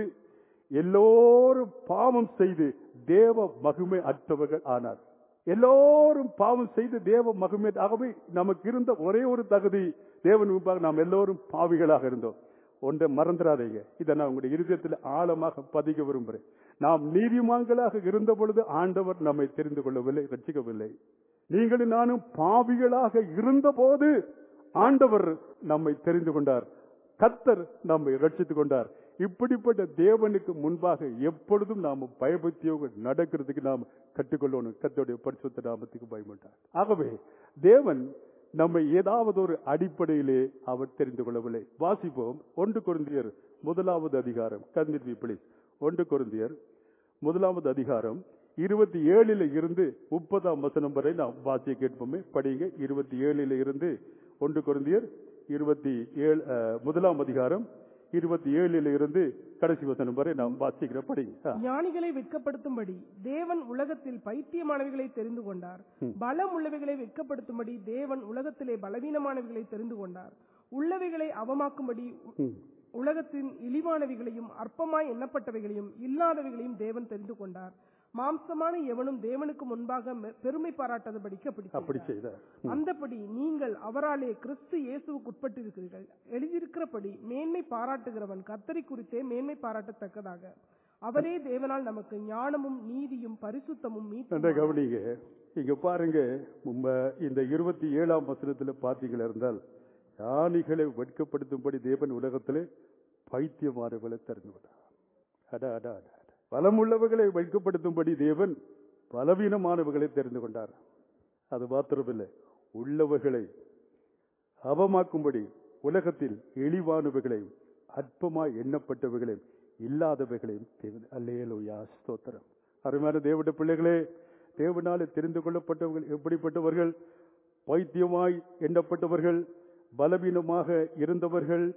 எல்லோரும் பாவம் செய்து தேவ மகிமை அற்றவர்கள் ஆனார் எல்லோரும் பாவம் செய்து தேவ மகிமை ஆகவே நமக்கு இருந்த ஒரே ஒரு தகுதி தேவன் முன்பாக நாம் எல்லோரும் பாவிகளாக இருந்தோம் ஒன்றை மறந்துடாதீங்க இதை நான் உங்களுடைய இருதயத்தில் ஆழமாக பதிக்க விரும்புகிறேன் நாம் நீதிமான்களாக இருந்த பொழுது ஆண்டவர் நம்மை தெரிந்து கொள்ளவில்லை ரட்சிக்கவில்லை நீங்களும் நானும் பாவிகளாக இருந்த போது ஆண்டவர் நம்மை தெரிந்து கொண்டார் கத்தர் நம்மை ரட்சித்துக் கொண்டார் இப்படிப்பட்ட தேவனுக்கு முன்பாக எப்பொழுதும் நாம பயபக்தியோடு நடக்கிறதுக்கு நாம் கற்றுக்கொள்ளணும் கத்தருடைய பரிசுத்த நாமத்துக்கு பயப்பட்டார் ஆகவே தேவன் நம்மை ஏதாவது ஒரு அடிப்படையிலே அவர் தெரிந்து கொள்ளவில்லை வாசிப்போம் ஒன்று குருந்தியர் முதலாவது அதிகாரம் கந்திர்வி பிளீஸ் ஒன்று குருந்தியர் முதலாவது அதிகாரம் இருபத்தி ஏழுல இருந்து முப்பதாம் வசனம் வரை நாம் வாசிய கேட்போமே படிங்க இருபத்தி ஏழுல இருந்து ஒன்று குருந்தியர் இருபத்தி ஏழு அஹ், முதலாம் அதிகாரம் இருபத்தி ஏழுல இருந்து கடைசி வசனம் வரை நாம் வாசிக்கிற படிங்க ஆ. ஞானிகளை வெட்கப்படுத்தும்படி தேவன் உலகத்தில் பைத்தியமானவைகளை தெரிந்து கொண்டார் பலம் உள்ளவைகளை வெட்கப்படுத்தும்படி தேவன் உலகத்திலே பலவீனமானவைகளை தெரிந்து கொண்டார் உள்ளவைகளை அவமாக்கும்படி உ- ம். உலகத்தின் இழிவானவைகளையும் அற்பமாய் எண்ணப்பட்டவைகளையும் இல்லாதவைகளையும் தேவன் தெரிந்து கொண்டார் மாம்சமான எவனும் தேவனுக்கு முன்பாக மெ- பெருமை பாராட்டாதபடிக்கு அப்படி அப்படி செய்தார். செய்தார் அந்தபடி நீங்கள் அவராலே கிறிஸ்து இயேசுவுக்கு உட்பட்டிருக்கிறீர்கள் எழுதியிருக்கிறபடி மேன்மை பாராட்டுகிறவன் கர்த்தரை குறித்தே மேன்மை பாராட்டத்தக்கதாக அவரே தேவனால் நமக்கு ஞானமும் நீதியும் பரிசுத்தமும் மீட்பும் நன்றா கவனிங்க இங்க பாருங்க மும்ப இந்த இருபத்தி ஏழாம் வசனத்துல பாத்தீங்களா இருந்தால் ஞானிகளை வெட்கப்படுத்தும்படி தேவன் உலகத்திலே பைத்தியமானவர்களை தெரிந்து கொண்டார் அடா அடா அடா அடா. பலமுள்ளவர்களை வெட்கப்படுத்தும்படி தேவன் பலவீனமானவர்களை தெரிந்து கொண்டார் அது மாத்திரமில்லை உள்ளவர்களை அவமாக்கும்படி உலகத்தில் இழிவானவைகளையும் அற்பமாய் எண்ணப்பட்டவைகளையும் இல்லாதவைகளையும் தேவன் அல்லேலூயா ஸ்தோத்திரம் அருமையான தேவனுடைய பிள்ளைகளே தேவனாலே தெரிந்து கொள்ளப்பட்டவர்கள் எப்படிப்பட்டவர்கள் பைத்தியமாய் எண்ணப்பட்டவர்கள் பலவீனமாக இருந்தவர்கள்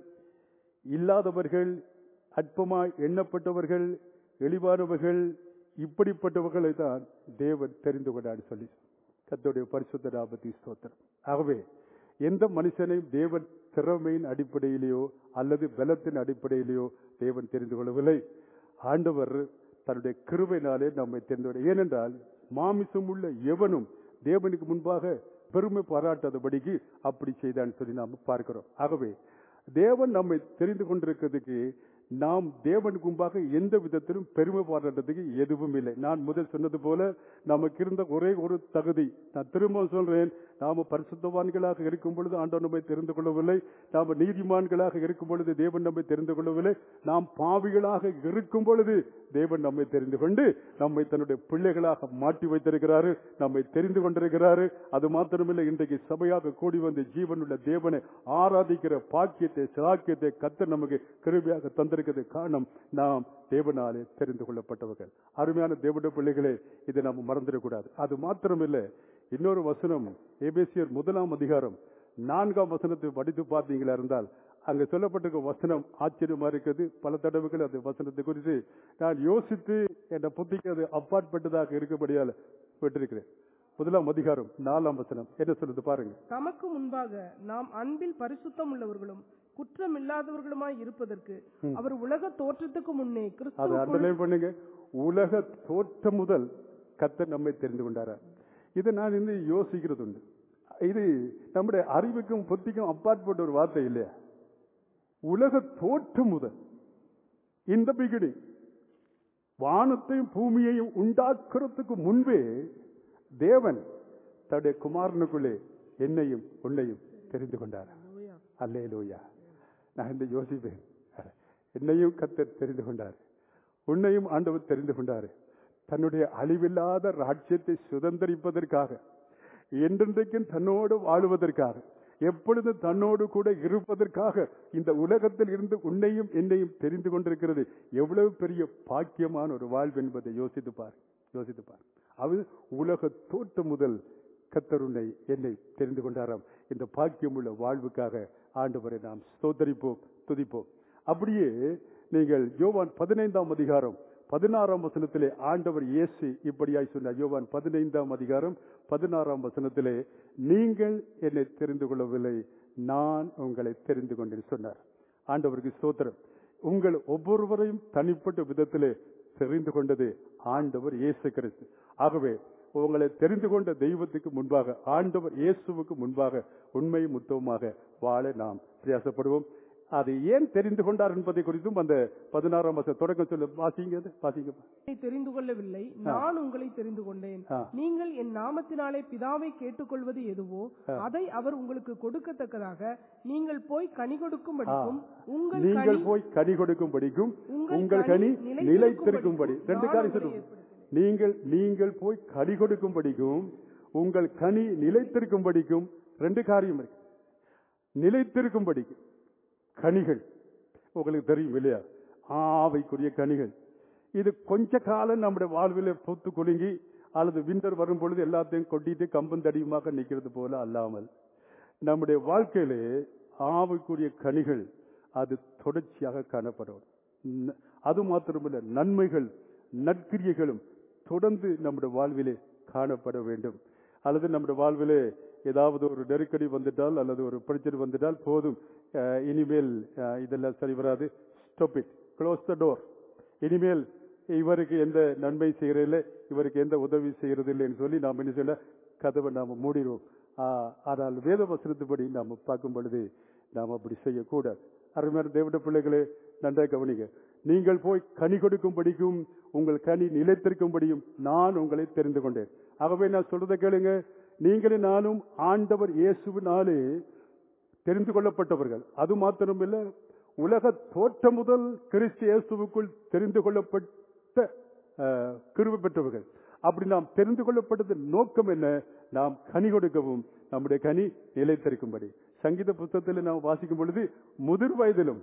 இல்லாதவர்கள் அற்பமாய் எண்ணப்பட்டவர்கள் எளிவானவர்கள் இப்படிப்பட்டவர்களை தான் தேவன் தெரிந்து கொண்டான்னு சொல்லி கர்த்தருடைய பரிசுத்த நாமத்தை ஸ்தோத்திரம் ஆகவே எந்த மனுஷனையும் தேவன் திறமையின் அடிப்படையிலேயோ அல்லது பலத்தின் அடிப்படையிலேயோ தேவன் தெரிந்து கொள்ளவில்லை ஆண்டவர் தன்னுடைய கிருபையினாலே நம்மை தெரிந்து கொள்ள ஏனென்றால் மாமிசம் உள்ள எவனும் தேவனுக்கு முன்பாக பெருமை பாராட்டாதபடிக்கு அப்படி செய்தான்னு சொல்லி நாம் பார்க்கிறோம் ஆகவே தேவன் நம்மை தெரிந்து கொண்டிருக்கிறதுக்கு நாம் தேவனுக்கு முன்பாக எந்த விதத்திலும் பெருமை பாராட்டுறதுக்கு எதுவும் இல்லை நான் முதல் சொன்னது போல நமக்கு இருந்த ஒரே ஒரு தகுதி நான் திரும்ப சொல்றேன் நாம பரிசுத்தவான்களாக இருக்கும் பொழுது ஆண்டவர் நம்மை தெரிந்து கொள்ளவில்லை நாம நீதிமான்களாக இருக்கும் பொழுது தேவன் நம்மை தெரிந்து கொள்ளவில்லை நாம் பாவிகளாக இருக்கும் பொழுது தேவன் நம்மை தெரிந்து கொண்டு நம்மை தன்னுடைய பிள்ளைகளாக மாற்றி வைத்திருக்கிறாரு நம்மை தெரிந்து கொண்டிருக்கிறாரு அது மாத்திரமில்லை இன்றைக்கு சபையாக கூடி வந்த ஜீவனுள்ள தேவனை ஆராதிக்கிற பாக்கியத்தை சாக்கியத்தை கத்த நமக்கு கிருபியாக தந்திருக்கிறது காரணம் நாம் தேவனாலே தெரிந்து கொள்ளப்பட்டவர்கள் அருமையான தேவனுடைய பிள்ளைகளே இதை நாம் மறந்துடக்கூடாது அது மாத்திரமில்லை இன்னொரு வசனம் எபேசியர் முதலாம் அதிகாரம் நான்காம் வசனத்தை படித்து பார்த்தீங்களா இருந்தால் அங்க சொல்லப்பட்டிருக்க வசனம் ஆச்சரியமா இருக்குது பல தடவைகள் அந்த வசனத்தை குறித்து நான் யோசித்து என் புத்திக்கு அது அப்பாற்பட்டதாக இருக்கபடியால் விட்டிருக்கிறேன் முதலாம் அதிகாரம் நாலாம் வசனம் என்ன சொல்லுது பாருங்க தமக்கு முன்பாக நாம் அன்பில் பரிசுத்தம் உள்ளவர்களும் குற்றம் இல்லாதவர்களுமாய் இருப்பதற்கு அவர் உலக தோற்றத்துக்கு முன்னே அதை கிறிஸ்துவுக்குள் அண்டர்லைன் பண்ணுங்க உலக தோற்றம் முதல் கத்தர் நம்மை தெரிந்து கொண்டாரா இதை நான் இன்னும் யோசிக்கிறது உண்டு இது நம்முடைய அறிவுக்கும் புத்திக்கும் அப்பாற்பட்ட ஒரு வார்த்தை இல்லையா உலக தோற்றம் முதல் இந்த பிகினி வானத்தையும் பூமியையும் உண்டாக்குறதுக்கு முன்பே தேவன் தன்னுடைய குமாரனுக்குள்ளே என்னையும் உன்னையும் தெரிந்து கொண்டார் அல்லேலூயா நான் இந்த யோசிப்பேன் என்னையும் கத்தர் தெரிந்து கொண்டார் உன்னையும் ஆண்டவர் தெரிந்து கொண்டார் தன்னுடைய அழிவில்லாத ராஜ்யத்தை சுதந்திரிப்பதற்காக என்றென்றைக்கும் தன்னோடு வாழுவதற்காக எப்பொழுதும் தன்னோடு கூட இருப்பதற்காக இந்த உலகத்தில் இருந்து உன்னையும் என்னையும் தெரிந்து கொண்டிருக்கிறது எவ்வளவு பெரிய பாக்கியமான ஒரு வாழ்வு என்பதை யோசித்து பார் யோசித்து பார் அது உலக தோட்டம் முதல் கத்தர் உன்னை என்னை தெரிந்து கொண்டாராம் இந்த பாக்கியமுள்ள வாழ்வுக்காக ஆண்டவரை நாம் ஸ்தோத்தரிப்போம் துதிப்போம் அப்படியே நீங்கள் யோவான் பதினைந்தாம் அதிகாரம் பதினாறாம் வசனத்திலே ஆண்டவர் இயேசு இப்படியாய் சொன்னார் யோவான் பதினைந்தாம் அதிகாரம் பதினாறாம் வசனத்திலே நீங்கள் என்னை தெரிந்து கொள்ளவில்லை நான் உங்களை தெரிந்து கொண்டேன் சொன்னார் ஆண்டவருக்கு ஸ்தோத்திரம் உங்கள் ஒவ்வொருவரையும் தனிப்பட்ட விதத்திலே தெரிந்து கொண்டது ஆண்டவர் இயேசு கிறிஸ்து ஆகவே உங்களை தெரிந்து கொண்ட தெய்வத்துக்கு முன்பாக ஆண்டவர் இயேசுவுக்கு முன்பாக உண்மை முத்தமாக வாழ நாம் பிரயாசப்படுவோம் அதை ஏன் தெரிந்து கொண்டார் என்பதை குறித்தும் அந்த பதினாறாம் மாசம் தொடக்க சொல்ல வாசிங்க அது, வாசிங்க என்னை தெரிந்து கொள்ளவில்லை நான் உங்களை தெரிந்து கொண்டேன் ஆ. நீங்கள் என் நாமத்தினாலே பிதாவை கேட்டுக்கொள்வது எதுவோ அதை அவர் உங்களுக்கு கொடுக்கத்தக்கதாக நீங்கள் போய் கனி கொடுக்கும்படிக்கும் உங்கள் நீங்கள் கனி போய் கனி கொடுக்கும் படிக்கும் உங்கள் உங்கள் கனி கனி நிலைத்திருக்கும்படி நிலைத்திருக்கும்படி ரெண்டு நான் காரியம் உங்களை சொல்லுவோம் ஏற்படுத்தினேன். நீங்கள் நீங்கள் போய் கனி கொடுக்கும் படிக்கும் உங்கள் கனி நிலைத்திருக்கும் படிக்கும் ரெண்டு காரியம் இருக்கு நிலைத்திருக்கும் படிக்கும் கனிகள் உங்களுக்கு தெரியும் இல்லையா ஆவைக்குரிய கனிகள் இது கொஞ்ச காலம் நம்முடைய வாழ்வில பூத்து குலுங்கி அல்லது விண்டர் வரும் பொழுது எல்லாத்தையும் கொட்டிட்டு கம்பம் தடியுமாக நிக்கிறது போல அல்லாமல் நம்முடைய வாழ்க்கையிலே ஆவிக்குரிய கனிகள் அது தொடர்ச்சியாக காணப்படும் ந- அது மாத்திரமல்ல நன்மைகள் நற்கிரியைகளும் தொடர்ந்து நம்முடைய வாழ்விலே காணப்பட வேண்டும் அல்லது நம்முடைய வாழ்விலே ஏதாவது ஒரு நெருக்கடி வந்துட்டால் அல்லது ஒரு பிரச்சனை வந்துட்டால் போதும் அஹ், இனிமேல் அஹ், இதெல்லாம் சரி வராது stop it close the door இனிமேல் இவருக்கு எந்த நன்மை செய்யறதில்லை இவருக்கு எந்த உதவி செய்யறதில்லைன்னு சொல்லி நாம் என்ன சொல்ல கதவை நாம மூடிடுவோம் ஆஹ், ஆனால் வேத வசனத்துப்படி நாம் பார்க்கும் பொழுது நாம் அப்படி செய்யக்கூடாது அருமையான தேவட பிள்ளைகளே நன்றாக கவனிங்க நீங்கள் போய் கனி கொடுக்கும்படிக்கும் உங்கள் கனி நிலைத்திருக்கும்படியும் நான் உங்களை தெரிந்து கொண்டேன் ஆகவே நான் சொல்றதை கேளுங்க நீங்களும் நானும் ஆண்டவர் இயேசுவினாலே தெரிந்து கொள்ளப்பட்டவர்கள் அது மாத்திரமில்ல உலக தோற்றம் முதல் கிறிஸ்து இயேசுவுக்குள் தெரிந்து கொள்ளப்பட்ட அஹ், கிருபை பெற்றவர்கள் அப்படி நாம் தெரிந்து கொள்ளப்பட்டது நோக்கம் என்ன நாம் கனி கொடுக்கவும் நம்முடைய கனி நிலைத்திருக்கும்படி சங்கீத புத்தகத்தில் நாம் வாசிக்கும் பொழுது முதிர் வயதிலும்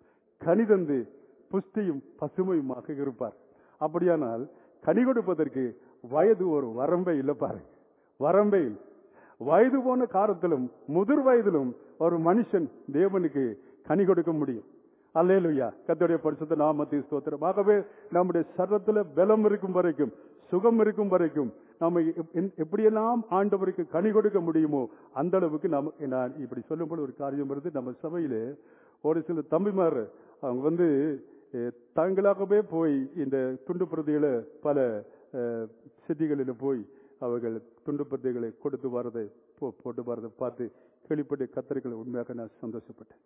கனி தந்து புஷ்டியும் பசுமையுமாக இருப்பார் அப்படியானால் கனி கொடுப்பதற்கு வயது ஒரு வரம்பை இல்லை பாருங்க வரம்பை இல்லை. வயது போன காலத்திலும் முதிர் வயதிலும் ஒரு மனுஷன் தேவனுக்கு கனி கொடுக்க முடியும் அல்லேலுயா கர்த்தருடைய பரிசுத்த நாமத்தை ஸ்தோத்திரம் ஆகவே நம்முடைய சரத்துல பலம் இருக்கும் வரைக்கும் சுகம் இருக்கும் வரைக்கும் நம்ம எப்- எப்- எப்படியெல்லாம் ஆண்டவருக்கு கனி கொடுக்க முடியுமோ அந்த அளவுக்கு நம்ம நான் இப்படி சொல்லும்போது ஒரு காரியம் வருது நம்ம சபையிலே ஒரு சில தம்பிமார் அவங்க வந்து அஹ், தாங்களாகவே போய் இந்த துண்டு பிரதிகளை பல அஹ், சிட்டிகளில் போய் அவர்கள் துண்டு பிரதிகளை கொடுத்து வரதை போ- போட்டு வரதை பார்த்து கேள்விப்பட்ட கத்தர்களை உண்மையாக நான் சந்தோஷப்பட்டேன்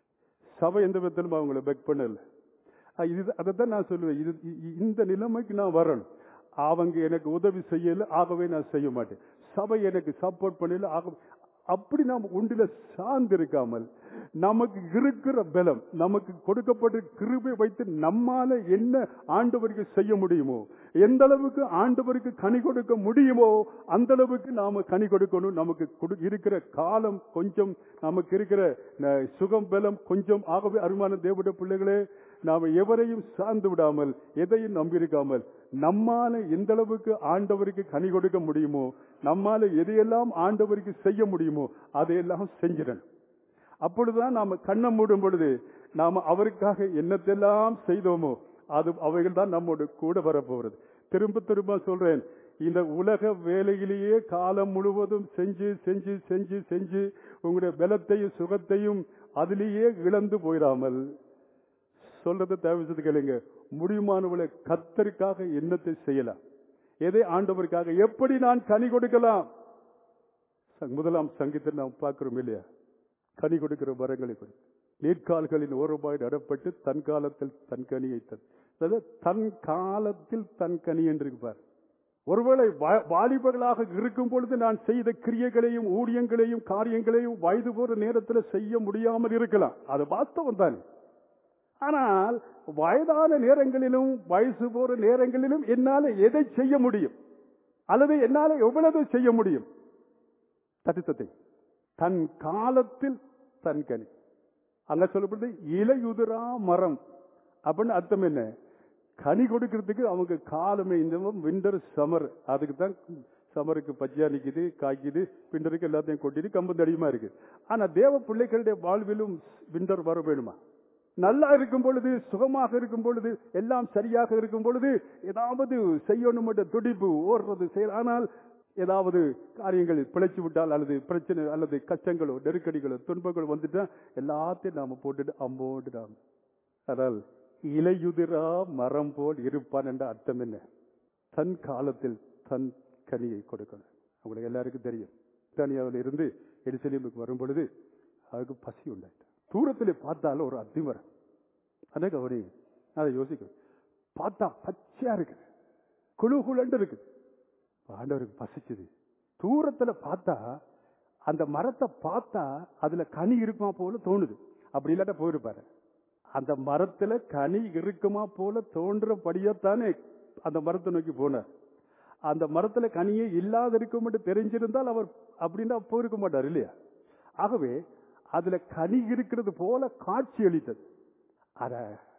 சபை எந்த விதத்திலும் அவங்கள பெக் பண்ணல அஹ் இது அதைத்தான் நான் சொல்லுவேன் இது இ- இ- இந்த நிலைமைக்கு நான் வரணும் அவங்க எனக்கு உதவி செய்யல ஆகவே நான் செய்ய மாட்டேன் சபை எனக்கு சப்போர்ட் பண்ணல ஆக அப்படி நாம் உண்டில சார்ந்து இருக்காமல் நமக்கு இருக்கிற பலம் நமக்கு கொடுக்கப்பட்ட கிருபை வைத்து நம்மால என்ன ஆண்டவருக்கு செய்ய முடியுமோ எந்த அளவுக்கு ஆண்டவருக்கு கனி கொடுக்க முடியுமோ அந்த அளவுக்கு நாம கனி கொடுக்கணும் நமக்கு கொடு- இருக்கிற காலம் கொஞ்சம் நமக்கு இருக்கிற அஹ், சுகம் பலம் கொஞ்சம் ஆகவே அருமான தேவடைய பிள்ளைகளே நாம எவரையும் சார்ந்து விடாமல் எதையும் நம்பியிருக்காமல் நம்மால எந்த அளவுக்கு ஆண்டவருக்கு கனி கொடுக்க முடியுமோ நம்மால எதையெல்லாம் ஆண்டவருக்கு செய்ய முடியுமோ அதையெல்லாம் செஞ்சிடணும் அப்பொழுதுதான் நாம கண்ணை மூடும் பொழுது நாம அவருக்காக என்னத்தெல்லாம் செய்தோமோ அது அவைகள் தான் நம்மோடு கூட வரப்போகிறது திரும்ப திரும்ப சொல்றேன் இந்த உலக வேலையிலேயே காலம் முழுவதும் செஞ்சு செஞ்சு செஞ்சு செஞ்சு உங்களுடைய பலத்தையும் சுகத்தையும் அதிலேயே இழந்து போயிடாமல் சொல்றதை தேவைச்சது கேளுங்க முடியுமானவளை கத்தருக்காக என்னத்தை செய்யலாம் எதை ஆண்டவருக்காக எப்படி நான் கனி கொடுக்கலாம் ச- முதலாம் சங்கீதத்தை நாம் பார்க்கிறோம் இல்லையா கனி கொடுக்கிற வரங்களை கொடு நீர்க்கால்களின் ஓரமாய் நடப்பட்டு தன் காலத்தில் தன் கனியை தன் அதாவது தன் காலத்தில் தன் கனி என்று இருப்பார் ஒருவேளை வா- வாலிபர்களாக இருக்கும் பொழுது நான் செய்த கிரியைகளையும் ஊழியங்களையும் காரியங்களையும் வயது போற நேரத்தில் செய்ய முடியாமல் இருக்கலாம் அது வாஸ்தவம் தானே ஆனால் வயதான நேரங்களிலும் வயசு போற நேரங்களிலும் என்னால எதை செய்ய முடியும் அல்லது என்னால எவ்வளவு செய்ய முடியும் தரித்தத்தை தன் காலத்தில் தன் கனி அங்க சொல்லப்படுது இலையுதிரா மரம் அப்படின்னு அர்த்தம் என்ன கனி கொடுக்கிறதுக்கு அவங்க காலமே இந்த விண்டர் சமர் அதுக்கு தான் சமருக்கு பச்சையா நிக்குது காய்க்குது விண்டருக்கு எல்லாத்தையும் கொட்டிட்டு கம்பு தடியுமா இருக்கு ஆனா தேவ பிள்ளைகளுடைய வாழ்விலும் விண்டர் வர வேணுமா நல்லா இருக்கும் பொழுது சுகமாக இருக்கும் பொழுது எல்லாம் சரியாக இருக்கும் பொழுது ஏதாவது செய்யணும் என்ற துடிப்பு ஓடுறது செய்- ஆனால் ஏதாவது காரியங்கள் பிழைச்சு விட்டால் அல்லது பிரச்சனை அல்லது கஷ்டங்களோ நெருக்கடிகளோ துன்பங்களோ வந்துட்டா எல்லாத்தையும் நாம போட்டுட்டு அம்போட்டு நாம ஆனால் இலையுதிரா மரம் போல் இருப்பான் என்ற அர்த்தம் என்ன தன் காலத்தில் தன் கனியை கொடுக்கணும் உங்களுக்கு எல்லாருக்கும் தெரியும் தனியாவில் இருந்து எரிசலியமுக்கு வரும் பொழுது அதுக்கு பசி உண்டாயிட்டு தூரத்தில் பார்த்தாலும் ஒரு அத்திமரம் அதை கவனி அதை யோசிக்கணும் பார்த்தா பச்சையா இருக்கு குழு குழுண்டு இருக்கு ஆண்டவருக்கு பசிச்சுது தூரத்துல பார்த்தா அந்த மரத்தை பார்த்தா அதுல கனி இருக்குமா போல தோணுது அப்படி இல்லாட்ட போயிருப்பாரு அந்த மரத்துல கனி இருக்குமா போல தோன்றபடியத்தானே அந்த மரத்தை நோக்கி போனார் அந்த மரத்துல கனியே இல்லாத இருக்கும் என்று தெரிஞ்சிருந்தால் அவர் அப்படின்னா போயிருக்க மாட்டார் இல்லையா ஆகவே அதுல கனி இருக்கிறது போல காட்சி அளித்தது அத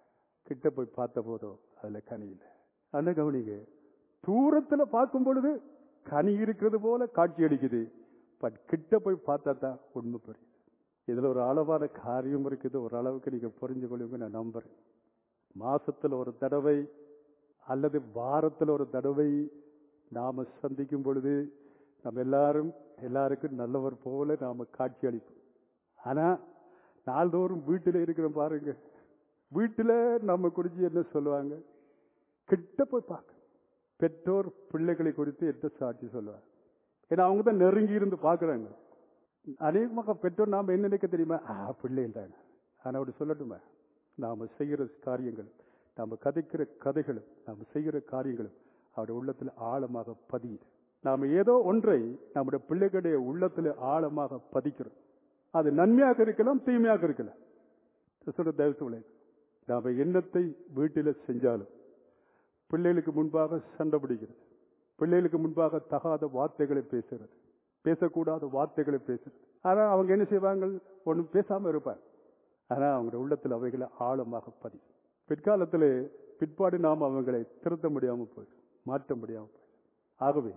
கிட்ட போய் பார்த்த போதோ அதுல கனி இல்லை அந்த கவனிங்க தூரத்துல பார்க்கும் பொழுது கனி இருக்கிறது போல காட்சி அளிக்குது பட் கிட்ட போய் பார்த்தா தான் உண்மை புரியுது இதுல ஒரு அளவான காரியம் இருக்குது ஒரு அளவுக்கு நீங்க புரிஞ்சு கொள்ளுங்க நான் நம்புறேன் மாசத்துல ஒரு தடவை அல்லது வாரத்துல ஒரு தடவை நாம சந்திக்கும் பொழுது நம்ம எல்லாரும் எல்லாருக்கும் நல்லவர் போல நாம காட்சி அளிப்போம் ஆனா நாள்தோறும் வீட்டில் இருக்கிறோம் பாருங்க வீட்டில் நம்ம குறித்து என்ன சொல்லுவாங்க கிட்ட போய் பார்க்க பெற்றோர் பிள்ளைகளை குறித்து என்ன சாட்சி சொல்லுவாங்க ஏன்னா அவங்க தான் நெருங்கி இருந்து பார்க்குறாங்க அநேகமாக பெற்றோர் நாம் என்ன நினைக்க தெரியுமா ஆ பிள்ளைகள் தாங்க ஆனால் அப்படி சொல்லட்டுமா நாம் செய்கிற காரியங்கள் நாம் கதைக்கிற கதைகளும் நாம் செய்கிற காரியங்களும் அவருடைய உள்ளத்தில் ஆழமாக பதியுது நாம் ஏதோ ஒன்றை நம்முடைய பிள்ளைகளுடைய உள்ளத்தில் ஆழமாக பதிக்கிறோம் அது நன்மையாக இருக்கலாம் தீமையாக இருக்கலாம் சொல்ற தயவுத்து நாம எண்ணத்தை வீட்டில் செஞ்சாலும் பிள்ளைகளுக்கு முன்பாக சண்டை பிடிக்கிறது பிள்ளைகளுக்கு முன்பாக தகாத வார்த்தைகளை பேசுறது பேசக்கூடாத வார்த்தைகளை பேசுறது ஆனா அவங்க என்ன செய்வாங்க ஒன்றும் பேசாம இருப்பாங்க ஆனா அவங்க உள்ளத்தில் அவைகளை ஆழமாக பதி பிற்காலத்தில் பிற்பாடு நாம் அவங்களை திருத்த முடியாம போயிடும் மாற்ற முடியாம போயிடும் ஆகவே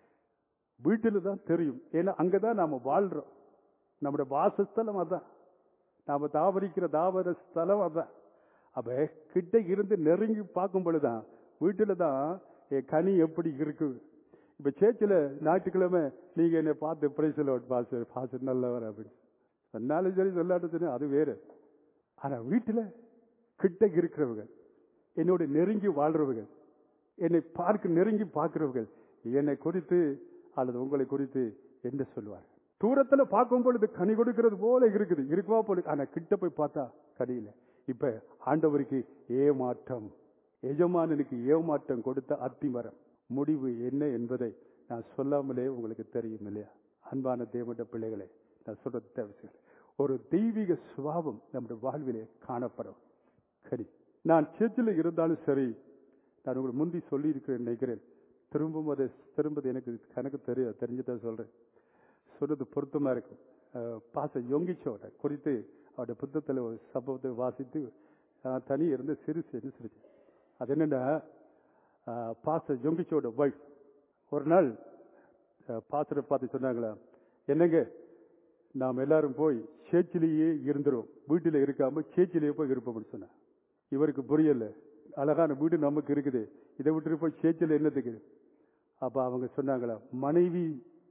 வீட்டில் தான் தெரியும் ஏன்னா அங்கதான் நாம வாழ்றோம் நம்முடைய வாசஸ்தலம் அதான் நாம தாவரிக்கிற தாவர ஸ்தலம் அதான் அப்ப கிட்ட இருந்து நெருங்கி பார்க்கும் பொழுதுதான் வீட்டுல தான் என் கனி எப்படி இருக்கு இப்ப சேர்ச்சில ஞாயிற்றுக்கிழமை நீங்க என்னை பார்த்து பிரைஸ்ல பாச பாச நல்லவர் அப்படின்னு சொன்னாலும் சரி சொல்லாட்டும் சரி அது வேற ஆனா வீட்டுல கிட்ட இருக்கிறவங்க என்னோட நெருங்கி வாழ்றவங்க என்னை பார்க்க நெருங்கி பார்க்கிறவர்கள் என்னை குறித்து அல்லது உங்களை குறித்து என்ன சொல்லுவார் தூரத்துல பார்க்கும் பொழுது கனி கொடுக்கிறது போல இருக்குது இருக்குவா போல ஆனா கிட்ட போய் பார்த்தா கனியில இப்ப ஆண்டவருக்கு ஏமாற்றம் எஜமானனுக்கு ஏமாற்றம் கொடுத்த அத்திமரம் முடிவு என்ன என்பதை நான் சொல்லாமலே உங்களுக்கு தெரியும் இல்லையா அன்பான தேவண்ட பிள்ளைகளை நான் சொல்றது தேவை ஒரு தெய்வீக சுபாவம் நம்முடைய வாழ்விலே காணப்படும் சரி நான் சேர்ச்சில் இருந்தாலும் சரி நான் உங்களுக்கு முந்தி சொல்லி இருக்கிறேன் நினைக்கிறேன் திரும்பவும் அதை திரும்பது எனக்கு கணக்கு தெரிய தெரிஞ்சுதான் சொல்றேன் சொல்றது பொருத்தமா இருக்கும் பாச யோங்கிச்சோட குறித்து அவருடைய புத்தகத்தில் ஒரு சம்பவத்தை வாசித்து தனி இருந்து சிரிச்சு என்ன சிரிச்சு அது என்னன்னா பாச யோங்கிச்சோட ஒய்ஃப் ஒரு நாள் பாசரை பார்த்து சொன்னாங்களா என்னங்க நாம் எல்லாரும் போய் சேச்சிலேயே இருந்துரும் வீட்டில் இருக்காம சேச்சிலேயே போய் இருப்போம்னு சொன்ன இவருக்கு புரியல அழகான வீடு நமக்கு இருக்குது இதை விட்டுட்டு போய் சேச்சில் என்னத்துக்கு அப்ப அவங்க சொன்னாங்களா மனைவி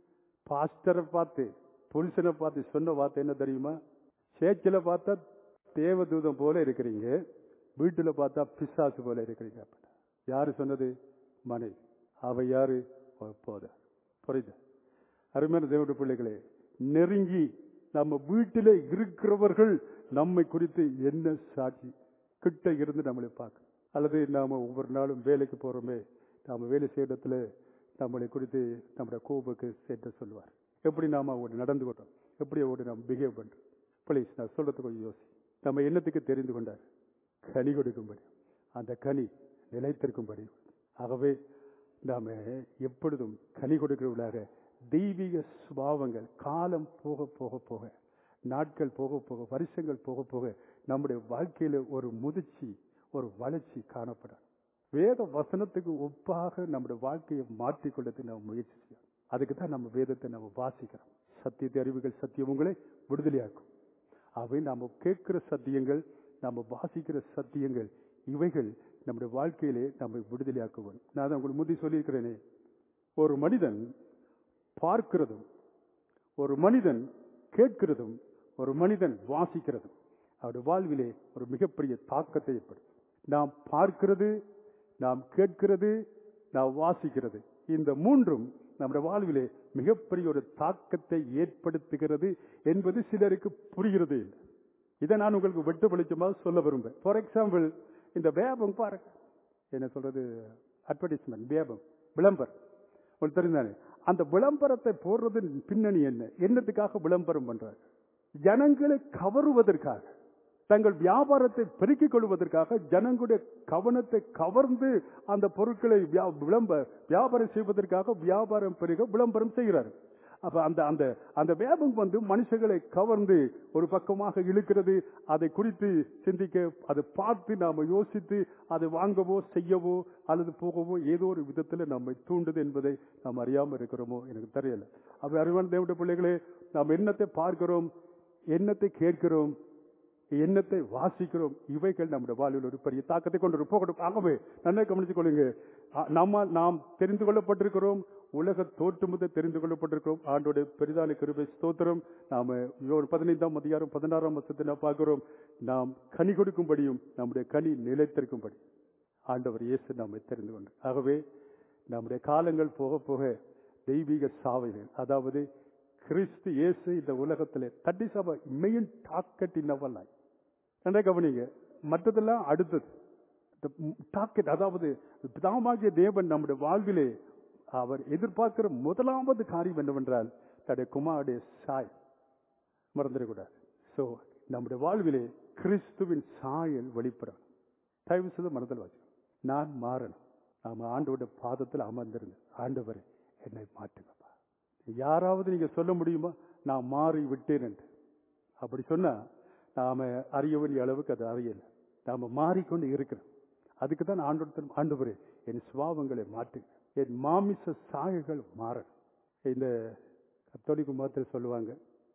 பாஸ்டரை பார்த்து புருஷனை பார்த்து சொன்ன வார்த்தை என்ன தெரியுமா சேச்சில பார்த்தா தேவதூதம் போல இருக்கிறீங்க வீட்டுல பார்த்தா பிசாசு போல இருக்கிறீங்க யாரு சொன்னது மனைவி அவ யாரு போத புரியுது அருமையான தேவடைய பிள்ளைகளே நெருங்கி நம்ம வீட்டில இருக்கிறவர்கள் நம்மை குறித்து என்ன சாட்சி கிட்ட இருந்து நம்மளை பார்க்க அல்லது நாம ஒவ்வொரு நாளும் வேலைக்கு போறோமே நாம வேலை செய்யறதுல நம்மளை குறித்து நம்முடைய கோபுக்கு சேர்த்து சொல்லுவார் எப்படி நாம அவங்களோட நடந்துகிட்டோம் எப்படி அவங்களோட நம்ம பிஹேவ் பண்றோம் ப்ளீஸ் நான் சொல்றது கொஞ்சம் யோசி நம்ம என்னத்துக்கு தெரிந்து கொண்டார் கனி கொடுக்கும்படி அந்த கனி நிலைத்திருக்கும்படி ஆகவே நாம எப்பொழுதும் கனி கொடுக்கிறவர்களாக தெய்வீக சுபாவங்கள் காலம் போக போக போக நாட்கள் போக போக வருஷங்கள் போக போக நம்முடைய வாழ்க்கையில ஒரு முதிர்ச்சி ஒரு வளர்ச்சி காணப்படும் வேத வசனத்துக்கு ஒப்பாக நம்முடைய வாழ்க்கையை மாற்றிக்கொள்ளதுக்கு நம்ம முயற்சி செய்யணும் அதுக்கு தான் நம்ம வேதத்தை நம்ம வாசிக்கிறோம் சத்தியத்தை அறிவுகள் சத்தியம் உங்களை விடுதலையாக்கும் அவை நாம கேட்கிற சத்தியங்கள் நம்ம வாசிக்கிற சத்தியங்கள் இவைகள் நம்முடைய வாழ்க்கையிலே நம்மை விடுதலையாக்குவோம் நான் தான் உங்களுக்கு முந்தி சொல்லியிருக்கிறேனே ஒரு மனிதன் பார்க்கிறதும் ஒரு மனிதன் கேட்கிறதும் ஒரு மனிதன் வாசிக்கிறதும் அவருடைய வாழ்விலே ஒரு மிகப்பெரிய தாக்கத்தை ஏற்படும் நாம் பார்க்கிறது நாம் கேட்கிறது நாம் வாசிக்கிறது இந்த மூன்றும் நம்முடைய வாழ்விலே மிகப்பெரிய ஒரு தாக்கத்தை ஏற்படுத்துகிறது என்பது சிலருக்கு புரிகிறது இல்லை இதை நான் உங்களுக்கு வெட்டு வெளிச்சமாக சொல்ல விரும்புகிறேன் ஃபார் எக்ஸாம்பிள் இந்த வேபம் பாருங்க என்ன சொல்றது அட்வர்டைஸ்மெண்ட் வேபம் விளம்பரம் உங்களுக்கு தெரிந்தானே அந்த விளம்பரத்தை போடுறது பின்னணி என்ன என்னத்துக்காக விளம்பரம் பண்றாங்க ஜனங்களை கவருவதற்காக தங்கள் வியாபாரத்தை பெருக்கிக் கொள்வதற்காக ஜனங்களுடைய கவனத்தை கவர்ந்து அந்த பொருட்களை விளம்ப வியாபாரம் செய்வதற்காக வியாபாரம் பெருக விளம்பரம் செய்கிறார்கள் அப்ப அந்த அந்த அந்த வேகம் வந்து மனுஷங்களை கவர்ந்து ஒரு பக்கமாக இழுக்கிறது அதை குறித்து சிந்திக்க அதை பார்த்து நாம யோசித்து அதை வாங்கவோ செய்யவோ அல்லது போகவோ ஏதோ ஒரு விதத்துல நம்மை தூண்டுது என்பதை நாம் அறியாம இருக்கிறோமோ எனக்கு தெரியல அப்ப அறிவான தேவனுடைய பிள்ளைகளே நாம் என்னத்தை பார்க்கிறோம் என்னத்தை கேட்கிறோம் எண்ணத்தை வாசிக்கிறோம் இவைகள் நம்முடைய வாழ்வில் ஒரு பெரிய தாக்கத்தை கொண்டு போகட்டும் ஆகவே நன்றாக கவனித்துக் கொள்ளுங்க அ, நம்ம நாம் தெரிந்து கொள்ளப்பட்டிருக்கிறோம் உலக தோற்று முதல் தெரிந்து கொள்ளப்பட்டிருக்கிறோம் ஆண்டோட பெரிதான கிருபை ஸ்தோத்திரம் நாம ஒரு பதினைந்தாம் அதிகாரம் பதினாறாம் வருஷத்தை நாம் பார்க்கிறோம் நாம் கனி கொடுக்கும்படியும் நம்முடைய கனி நிலைத்திருக்கும்படி ஆண்டவர் இயேசு நம்மை தெரிந்து கொண்டு ஆகவே நம்முடைய காலங்கள் போக போக தெய்வீக சாவைகள் அதாவது கிறிஸ்து இயேசு இந்த உலகத்திலே தட்டி சபை மெயின் டாக்கெட் இன்னவல் நன்றா கவனிங்க மற்றதெல்லாம் அடுத்தது டாக்கெட் அதாவது பிதாமாகிய தேவன் நம்முடைய வாழ்விலே அவர் எதிர்பார்க்கிற முதலாவது காரியம் என்னவென்றால் தன்னுடைய குமாருடைய சாய் மறந்துடக்கூடாது சோ நம்முடைய வாழ்விலே கிறிஸ்துவின் சாயல் வெளிப்படணும் தயவு செய்து மனதில் வச்சு நான் மாறணும் நாம ஆண்டோட பாதத்தில் அமர்ந்திருந்து ஆண்டவரே என்னை மாற்றுங்கப்பா யாராவது நீங்க சொல்ல முடியுமா நான் மாறி விட்டேன் என்று அப்படி சொன்னா நாம அறிய வேண்டிய அளவுக்கு அது அறியல நாம மாறிக்கொண்டு இருக்கிறோம் அதுக்கு தான் ஆண்டோட ஆண்டவரே என் சுவாபங்களை மாற்றுங்க என் மாமிச சாயல்கள் மாறணும் இந்த கத்தோலிக்க மதத்தில் சொல்லுவாங்க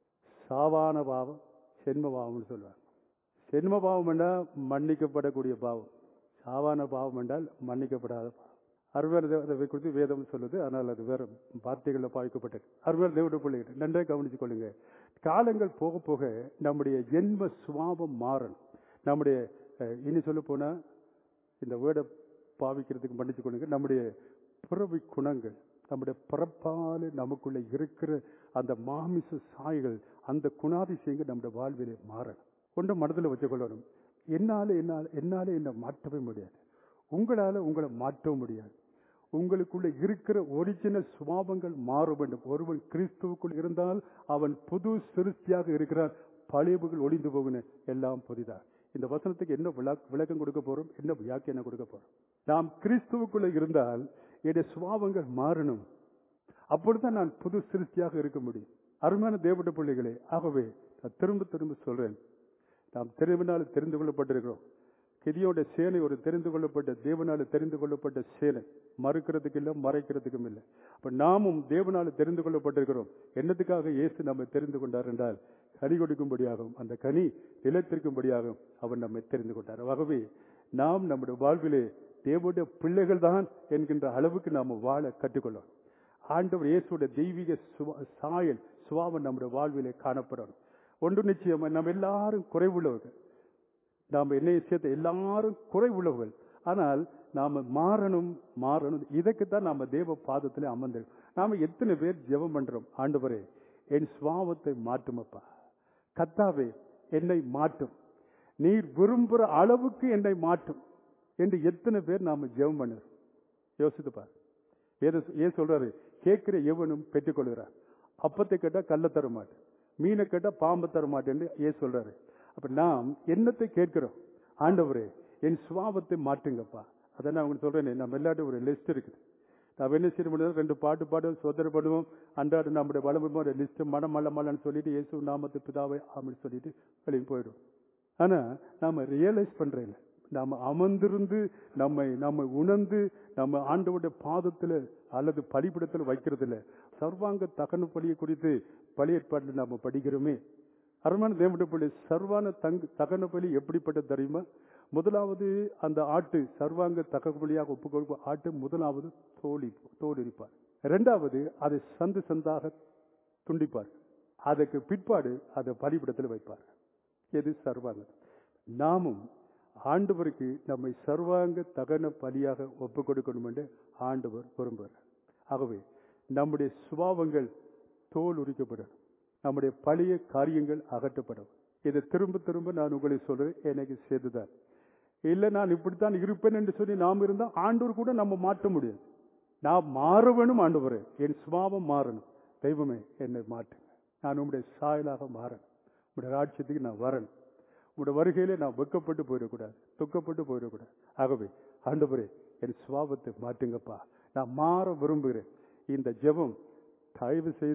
சாவான பாவம் சென்ம பாவம்னு சொல்லுவாங்க சென்ம பாவம் என்றால் மன்னிக்கப்படக்கூடிய பாவம் சாவான பாவம் என்றால் மன்னிக்கப்படாத பாவம் அருமையான தேவ- அதை குறித்து வேதம் சொல்லுது ஆனால் அது வேற வார்த்தைகளில் பாய்க்கப்பட்டது அருமையான தேவடைய பிள்ளைகள் நன்றாக கவனித்துக் கொள்ளுங்க காலங்கள் போக போக நம்முடைய ஜென்ம சுவாபம் மாறணும் நம்முடைய அஹ், இனி சொல்ல போனா இந்த வேர்டை பாவிக்கிறதுக்கு மன்னித்துக் கொள்ளுங்க நம்முடைய பிறவி குணங்கள் நம்முடைய பிறப்பால நமக்குள்ள இருக்கிற அந்த மாமிச சாய்கள் அந்த குணாதிசயங்கள் நம்முடைய வாழ்விலே மாறணும் ஒன்றை மனதில் வச்சுக்கொள்ளணும் என்னால என்னால் என்னால என்ன மாற்றவே முடியாது உங்களால உங்களை மாற்றவும் முடியாது உங்களுக்குள்ள இருக்கிற ஒரிஜினல் சுவாபங்கள் மாற வேண்டும் ஒருவன் கிறிஸ்துவுக்குள் இருந்தால் அவன் புது சிருஷ்டியாக இருக்கிறான் பழையவுகள் ஒளிந்து போகுன எல்லாம் புதிதா இந்த வசனத்துக்கு என்ன விளா- விளக்கம் கொடுக்க போறோம் என்ன வியாக்கியானம் கொடுக்க போறோம் நாம் கிறிஸ்துவுக்குள்ள இருந்தால் என்னுடைய சுவாபங்கள் மாறணும் அப்பொழுதுதான் நான் புது சிருஷ்டியாக இருக்க முடியும் அருமையான தேவட பிள்ளைகளே ஆகவே நான் திரும்ப திரும்ப சொல்றேன் நாம் தெரிவினால் தெரிந்து கொள்ளப்பட்டிருக்கிறோம் கிதியோட சேனை ஒரு தெரிந்து கொள்ளப்பட்ட தேவனால தெரிந்து கொள்ளப்பட்ட சேனை மறுக்கிறதுக்கு இல்லை மறைக்கிறதுக்கும் இல்லை அப்ப நாமும் தேவனால தெரிந்து கொள்ளப்பட்டிருக்கிறோம் என்னத்துக்காக இயேசு நம்மை தெரிந்து கொண்டார் என்றால் கனி கொடுக்கும்படியாகவும் அந்த கனி நிலைத்திருக்கும்படியாகவும் அவர் நம்மை தெரிந்து கொண்டார் ஆகவே நாம் நம்முடைய வாழ்விலே தேவனுடைய பிள்ளைகள் தான் என்கின்ற அளவுக்கு நாம் வாழ கற்றுக்கொள்ளணும் ஆண்டவர் இயேசுடைய தெய்வீக சுவா- சாயல் சுவாபம் நம்முடைய வாழ்விலே காணப்படணும் ஒன்று நிச்சயமா நம்ம எல்லாரும் குறைவுள்ளவர்கள் நாம் என்னைய சேர்த்த எல்லாரும் குறைவுள்ளவர்கள் ஆனால் நாம மாறணும் மாறணும் இதற்குத்தான் நாம தேவ பாதத்திலே அமர்ந்திருக்கோம் நாம எத்தனை பேர் ஜெபம் பண்றோம் ஆண்டவரே என் சுவாபத்தை மாற்றுமப்பா கத்தாவே என்னை மாற்றும் நீர் விரும்புகிற அளவுக்கு என்னை மாற்றும் என்று எத்தனை பேர் நாம ஜெபம் பண்ணுறோம் யோசித்து பாரு ஏதோ ஏன் சொல்றாரு கேட்கிற எவனும் பெற்றுக்கொள்கிறார் அப்பத்தை கேட்டா கள்ள தர மாட்டேன் மீனை கேட்டா பாம்பை தர மாட்டேன்னு ஏன் சொல்றாரு அப்ப நாம் என்னத்தை கேட்கிறோம் ஆண்டவரே என் சுவாபத்தை மாற்றுங்கப்பா அதான் நான் உங்களுக்கு சொல்றேன் நம்ம எல்லாரும் ஒரு லிஸ்ட் இருக்குது நான் என்ன செய்ய முடியாது ரெண்டு பாட்டு பாடுவோம் சோதனை பண்ணுவோம் அன்றாட நம்முடைய வளமும் ஒரு லிஸ்ட் மனம் மல்ல மல்லன்னு சொல்லிட்டு இயேசு நாமத்து பிதாவை அப்படின்னு சொல்லிட்டு வெளியே போயிடும் ஆனா நாம ரியலைஸ் பண்றேன் நாம அமர்ந்திருந்து நம்மை நம்ம உணர்ந்து நம்ம ஆண்டவருடைய பாதத்துல அல்லது பலிபிடத்துல வைக்கிறது இல்ல சர்வாங்க தகன பலியை குறித்து பலி ஏற்பாட்டில் நாம படிக்கிறோமே அருமான தேவனுடைய பள்ளி சர்வான தங்கு தகன பலி எப்படிப்பட்டது தெரியுமா முதலாவது அந்த ஆட்டு சர்வாங்க தக பலியாக ஒப்புக்கொடுக்கும் ஆட்டு முதலாவது தோழி தோல் இருப்பார் இரண்டாவது அதை சந்து சந்தாக துண்டிப்பார் அதுக்கு பிற்பாடு அதை பலிபிடத்தில் வைப்பார் எது சர்வாங்க நாமும் ஆண்டவருக்கு நம்மை சர்வாங்க தகன பலியாக ஒப்புக் கொடுக்கணும் என்று ஆண்டவர் விரும்புகிறார் ஆகவே நம்முடைய சுபாவங்கள் தோல் உரிக்கப்படும் நம்முடைய பழைய காரியங்கள் அகற்றப்படும் இதை திரும்ப திரும்ப நான் உங்களை சொல்றேன் எனக்கு செய்துதான் இல்ல நான் இப்படித்தான் இருப்பேன் என்று சொல்லி நாம் இருந்தா ஆண்டவர் கூட நம்ம மாற்ற முடியாது நான் மாற வேணும் ஆண்டவரே என் சுபாவம் மாறணும் தெய்வமே என்னை மாற்றுங்க நான் உங்களுடைய சாயலாக மாறணும் உங்களுடைய ராட்சியத்துக்கு நான் வரணும் உங்களுடைய வருகையிலே நான் வெக்கப்பட்டு போயிடக்கூடாது துக்கப்பட்டு போயிடக்கூடாது ஆகவே ஆண்டவரே என் சுபாவத்தை மாற்றுங்கப்பா நான் மாற விரும்புகிறேன் இந்த ஜெபம் தயவு செய்து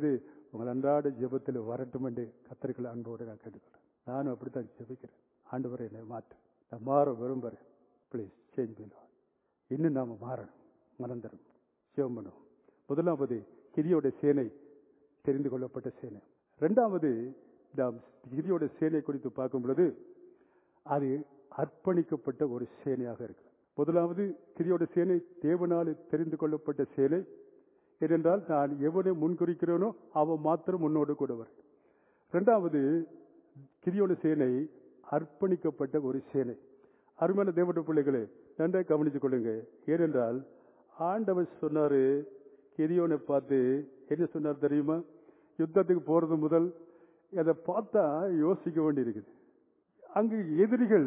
உங்கள் அன்றாட ஜெபத்தில் வரட்டும் என்று கத்தர்கள் அன்போடு நான் கேட்டுக்கிறேன் நானும் அப்படித்தான் ஜெபிக்கிறேன் ஆண்டவரை என்னை மாற்று நான் மாற விரும்புகிறேன் ப்ளீஸ் சேஞ்ச் பண்ணுவோம் இன்னும் நாம மாறணும் மறந்துடும் ஜெபம் பண்ணுவோம் முதலாவது கிரியோட சேனை தெரிந்து கொள்ளப்பட்ட சேனை இரண்டாவது நாம் கிரியோட சேனை குறித்து பார்க்கும் பொழுது அது அர்ப்பணிக்கப்பட்ட ஒரு சேனையாக இருக்கு முதலாவது கிரியோட சேனை தேவனால் தெரிந்து கொள்ளப்பட்ட சேனை ஏனென்றால் நான் எவனை முன்குறிக்கிறேனோ அவன் மாத்திரம் முன்னோடு கூட வரும் இரண்டாவது கிரியோட சேனை அர்ப்பணிக்கப்பட்ட ஒரு சேனை அருமையான தேவட்ட பிள்ளைகளே நன்றாக கவனித்துக் கொள்ளுங்க ஏனென்றால் ஆண்டவர் சொன்னாரு கிரியோனை பார்த்து என்ன சொன்னார் தெரியுமா யுத்தத்துக்கு போறது முதல் அதை பார்த்தா யோசிக்க வேண்டியிருக்குது அங்கு எதிரிகள்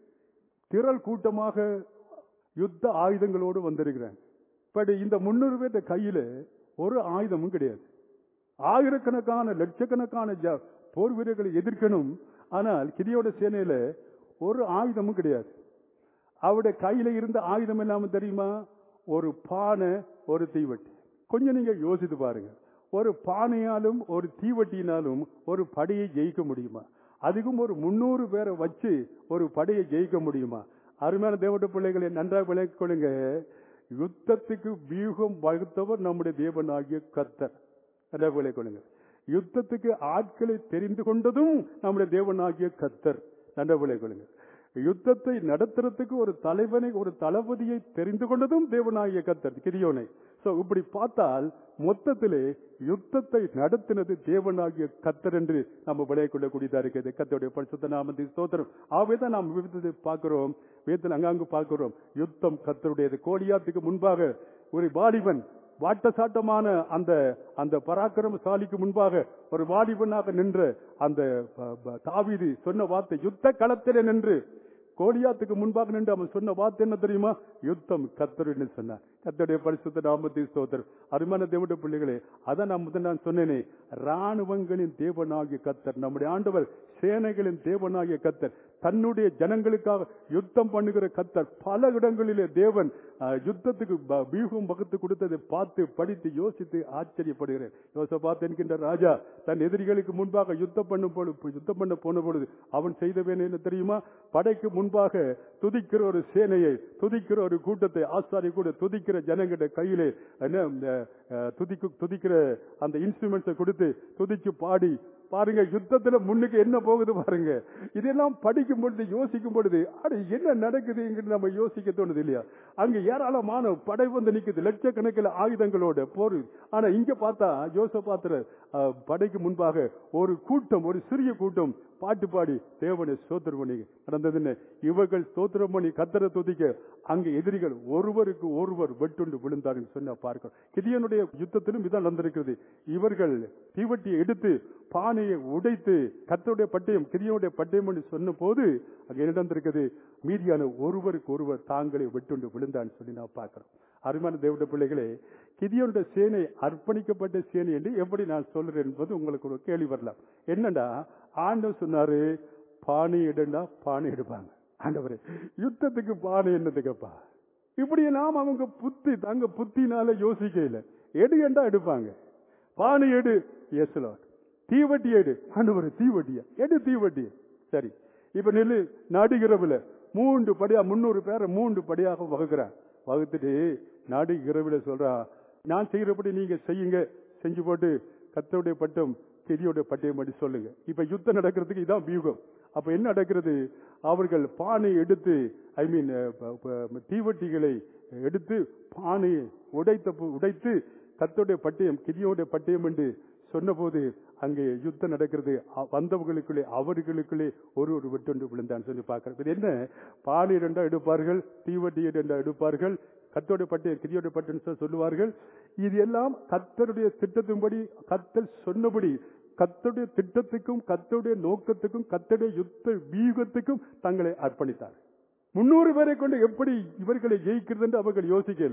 திரள் கூட்டமாக யுத்த ஆயுதங்களோடு வந்திருக்கிறாங்க பட் இந்த முன்னூறு பேர்த்த கையில ஒரு ஆயுதமும் கிடையாது ஆயிரக்கணக்கான லட்சக்கணக்கான ஜ- போர் வீரர்களை எதிர்க்கணும் ஆனால் கிரியோட சேனையில ஒரு ஆயுதமும் கிடையாது அவருடைய கையில இருந்த ஆயுதம் இல்லாம தெரியுமா ஒரு பானை ஒரு தீவட்டி கொஞ்சம் நீங்க யோசித்து பாருங்க ஒரு பானையாலும் ஒரு தீவட்டியினாலும் ஒரு படையை ஜெயிக்க முடியுமா அதுக்கும் ஒரு முன்னூறு பேரை வச்சு ஒரு படையை ஜெயிக்க முடியுமா அருமையான தேவட்ட பிள்ளைகளை நன்றாக விளக்கிக் கொள்ளுங்க யுத்தத்துக்கு வியூகம் வகுத்தவர் நம்முடைய தேவனாகிய கத்தர் நன்றாக விளக்கிக் கொள்ளுங்க யுத்தத்துக்கு ஆட்களை தெரிந்து கொண்டதும் நம்முடைய தேவனாகிய கத்தர் நன்றாக விளக்கிக் கொள்ளுங்க யுத்தத்தை நடத்துறதுக்கு ஒரு தலைவனை ஒரு தளபதியை தெரிந்து கொண்டதும் தேவனாகிய கத்தர் கிரியோனை சோ இப்படி பார்த்தால் மொத்தத்திலே யுத்தத்தை நடத்தினது தேவனாகிய கத்தர் என்று நம்ம விளைய கொள்ளக்கூடியதா இருக்கிறது கத்தருடைய பரிசுத்த நாமத்தை ஸ்தோத்திரம் ஆகவேதான் நாம் விதத்தை பார்க்கிறோம் வேதத்தில் அங்கங்கு பார்க்கிறோம் யுத்தம் கத்தருடையது கோலியாத்துக்கு முன்பாக ஒரு வாலிபன் வாட்டசாட்டமான அந்த அந்த பராக்கிரமசாலிக்கு முன்பாக ஒரு வாலிபனாக நின்ற அந்த ப- ப- தாவீது சொன்ன வார்த்தை யுத்த களத்திலே நின்று கோலியாத்துக்கு முன்பாக நின்று அவன் சொன்ன வார்த்தை என்ன தெரியுமா யுத்தம் கத்தர் என்று சொன்னார் கத்தருடைய பரிசுத்த நாமத்தை ஸ்தோத்திரம் அருமையான தேவனுடைய பிள்ளைகளே அதான் நான் முதல் நான் சொன்னேனே ராணுவங்களின் தேவனாகிய கத்தர் நம்முடைய ஆண்டவர் சேனைகளின் தேவனாகிய கத்தர் தன்னுடைய ஜனங்களுக்காக யுத்தம் பண்ணுகிற கத்தர் பல இடங்களிலே தேவன் அஹ், யுத்தத்துக்கு ப- வியூகம் வகுத்து கொடுத்ததை பார்த்து படித்து யோசித்து ஆச்சரியப்படுகிறேன் யோசபாத் என்கின்ற ராஜா தன் எதிரிகளுக்கு முன்பாக யுத்தம் பண்ணும் பொழுது யுத்தம் பண்ண போன பொழுது அவன் செய்தவேன் என்ன தெரியுமா படைக்கு முன்பாக துதிக்கிற ஒரு சேனையை துதிக்கிற ஒரு கூட்டத்தை ஆசாரி கூட துதிக்கிற ஜனங்கிட்ட கையிலே என்ன இந்த, அஹ், துதிக்கு துதிக்கிற அந்த இன்ஸ்ட்ருமெண்ட்ஸை கொடுத்து துதிச்சு பாடி பாருங்க யுத்தத்துல முன்னுக்கு என்ன போகுது பாருங்க இதெல்லாம் படிக்கும் பொழுது யோசிக்கும் பொழுது அட என்ன நடக்குதுங்கிறது நம்ம யோசிக்க தோணுது இல்லையா அங்க ஏராளமான படை வந்து நிக்குது லட்சக்கணக்கில் ஆயுதங்களோட போர் ஆனா இங்க பார்த்தா யோசபாத்திர அஹ், படைக்கு முன்பாக ஒரு கூட்டம் ஒரு சிறிய கூட்டம் பாட்டு பாடி தேவனை ஸ்தோத்திரம் பண்ணி நடந்ததுன்னு இவர்கள் ஸ்தோத்திரம் பண்ணி கத்தரை துதிக்க அங்க எதிரிகள் ஒருவருக்கு ஒருவர் வெட்டுண்டு விழுந்தார்கள் சொன்ன பார்க்கிறோம் கிதியனுடைய யுத்தத்திலும் இதான் நடந்திருக்கிறது இவர்கள் தீவட்டியை எடுத்து பானையை உடைத்து கத்தருடைய பட்டயம் கிரியனுடைய பட்டயம் என்று சொன்ன போது அங்க என்ன நடந்திருக்குது மீதியான ஒருவருக்கு ஒருவர் தாங்களே வெட்டுண்டு விழுந்தான்னு சொல்லி நான் பார்க்கிறோம் அருமையான தேவனுடைய பிள்ளைகளே கிதியோனுடைய சேனை அர்ப்பணிக்கப்பட்ட சேனை என்று எப்படி நான் சொல்றேன் என்பது உங்களுக்கு ஒரு கேள்வி வரலாம் என்னடா ஆண்டவர் சொன்னாரு பானை எடுண்டா பானை எடுப்பாங்க ஆண்டவரே யுத்தத்துக்கு பானை என்னதுக்கப்பா இப்படி எல்லாம் அவங்க புத்தி தங்க புத்தினால யோசிக்க இல்ல எடு என்றா எடுப்பாங்க பானை எடு எஸ் லார்ட் தீவட்டி எடு ஆண்டவரே தீவட்டியா எடு தீவட்டிய சரி இப்ப நெல்லு நடுகிறவுல மூன்று படியா முன்னூறு பேரை மூன்று படியாக வகுக்கிறான் வகுத்துட்டு நாடு இரவுல சொல்றா நான் செய்யறபடி நீங்க செய்யுங்க செஞ்சு போட்டு கத்தருடைய பட்டம் பெரியோட பட்டயம் பண்ணி சொல்லுங்க இப்ப யுத்தம் நடக்கிறதுக்கு இதான் வியூகம் அப்ப என்ன நடக்கிறது அவர்கள் பானை எடுத்து ஐ மீன் தீவட்டிகளை எடுத்து பானையை உடைத்த போ- உடைத்து கத்தோடைய பட்டயம் கிரியோடைய பட்டயம் என்று சொன்னபோது அங்கே யுத்தம் நடக்கிறது அ- வந்தவர்களுக்குள்ளே அவர்களுக்குள்ளே ஒரு ஒரு வெட்டொன்று விழுந்தான்னு சொல்லி பார்க்கிறோம் இது என்ன பானை ரெண்டா எடுப்பார்கள் தீவட்டி ரெண்டா எடுப்பார்கள் கத்தோடைய பட்டயம் கிரியோடைய பட்டயம் சொல்லுவார்கள் இது எல்லாம் கத்தருடைய திட்டத்தின்படி கத்தர் சொன்னபடி கத்தருடைய திட்டத்துக்கும் கத்தருடைய நோக்கத்துக்கும் கத்தருடைய யுத்த வியூகத்துக்கும் தங்களை அர்ப்பணித்தார் முன்னூறு பேரை கொண்டு எப்படி இவர்களை ஜெயிக்கிறது என்று அவர்கள் யோசிக்கல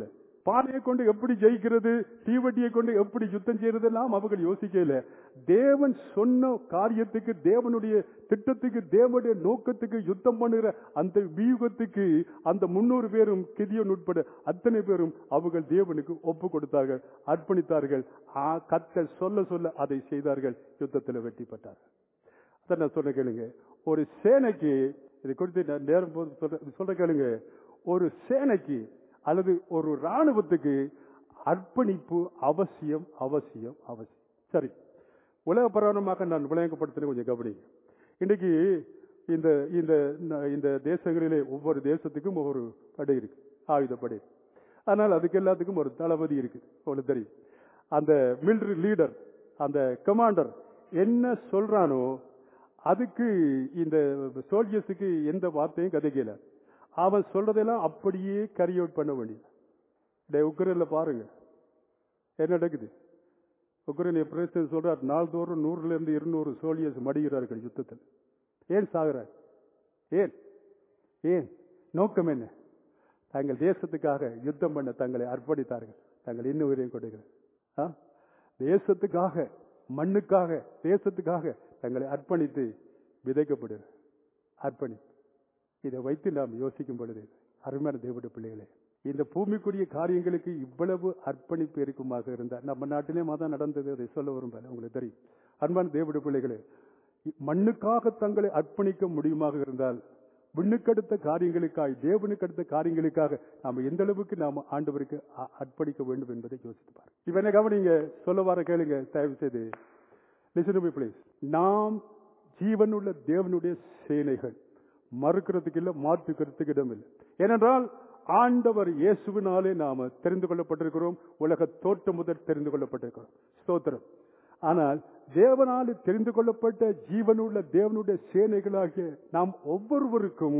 பானையை கொண்டு எப்படி ஜெயிக்கிறது தீவட்டியை கொண்டு எப்படி யுத்தம் செய்யறது எல்லாம் அவர்கள் யோசிக்கல தேவன் சொன்ன காரியத்துக்கு தேவனுடைய திட்டத்துக்கு தேவனுடைய நோக்கத்துக்கு யுத்தம் பண்ணுகிற அந்த வியூகத்துக்கு அந்த முன்னூறு பேரும் கிதியோன் உட்பட அத்தனை பேரும் அவர்கள் தேவனுக்கு ஒப்பு கொடுத்தார்கள் அர்ப்பணித்தார்கள் ஆ, கர்த்தர் சொல்ல சொல்ல அதை செய்தார்கள் யுத்தத்தில் வெற்றி பெற்றார்கள் அதான் நான் சொன்ன கேளுங்க ஒரு சேனைக்கு இதை குறித்து நான் நேரம் போது சொல்ற சொல்ற கேளுங்க ஒரு சேனைக்கு அல்லது ஒரு ராணுவத்துக்கு அர்ப்பணிப்பு அவசியம் அவசியம் அவசியம் சரி உலக பிரகாரமாக நான் விளங்கப்படுத்தின கொஞ்சம் கவனிங்க இன்னைக்கு இந்த இந்த இந்த தேசங்களிலே ஒவ்வொரு தேசத்துக்கும் ஒவ்வொரு படை இருக்கு ஆயுத படை அதனால் அதுக்கு எல்லாத்துக்கும் ஒரு தளபதி இருக்கு உங்களுக்கு தெரியும் அந்த மிலிட்டரி லீடர் அந்த கமாண்டர் என்ன சொல்றானோ அதுக்கு இந்த சோல்ஜர்ஸுக்கு எந்த வார்த்தையும் கதைக்கல அவன் சொல்றதெல்லாம் அப்படியே கரி அவுட் பண்ண வேண்டியது இந்த உக்ரைன்ல பாருங்க என்ன நடக்குது உக்ரைன் பிரசிடன்ட் சொல்றார் நாள்தோறும் நூறுல இருந்து இருநூறு சோல்ஜர்ஸ் மடிகிறார்கள் யுத்தத்தில் ஏன் சாகுறார் ஏன் ஏன் நோக்கம் என்ன தங்கள் தேசத்துக்காக யுத்தம் பண்ண தங்களை அர்ப்பணித்தார்கள் தங்கள் இன்னும் உயிரையும் கொடுக்கிறார் ஆ? தேசத்துக்காக மண்ணுக்காக தேசத்துக்காக தங்களை அர்ப்பணித்து விதைக்கப்படுகிறார் அர்ப்பணி இதை வைத்து நாம் யோசிக்கும் பொழுது அருமையான தேவட பிள்ளைகளே இந்த பூமிக்குரிய காரியங்களுக்கு இவ்வளவு அர்ப்பணிப்பு இருக்குமாக இருந்தால் நம்ம நாட்டிலே தான் நடந்தது அதை சொல்ல விரும்பல உங்களுக்கு தெரியும் அன்பான தேவட பிள்ளைகளே மண்ணுக்காக தங்களை அர்ப்பணிக்க முடியுமாக இருந்தால் விண்ணுக்கடுத்த காரியங்களுக்காக தேவனுக்கடுத்த காரியங்களுக்காக நாம எந்த அளவுக்கு நாம ஆண்டவருக்கு அ- அர்ப்பணிக்க வேண்டும் என்பதை யோசித்து பாரு இவனை கவனிங்க சொல்ல வர கேளுங்க தயவு செய்து லிசன் டு ப்ளீஸ் நாம் ஜீவனுள்ள தேவனுடைய சேனைகள் மறுக்கிறதுக்கு இல்ல மாற்றுக்கிறதுக்கு இடம் இல்லை ஏனென்றால் ஆண்டவர் இயேசுவினாலே நாம தெரிந்து கொள்ளப்பட்டிருக்கிறோம் உலக தோற்றம் முதல் தெரிந்து கொள்ளப்பட்டிருக்கிறோம் ஸ்தோத்திரம் ஆனால் தேவனாலே தெரிந்து கொள்ளப்பட்ட ஜீவனுள்ள தேவனுடைய சேனைகளாகிய நாம் ஒவ்வொருவருக்கும்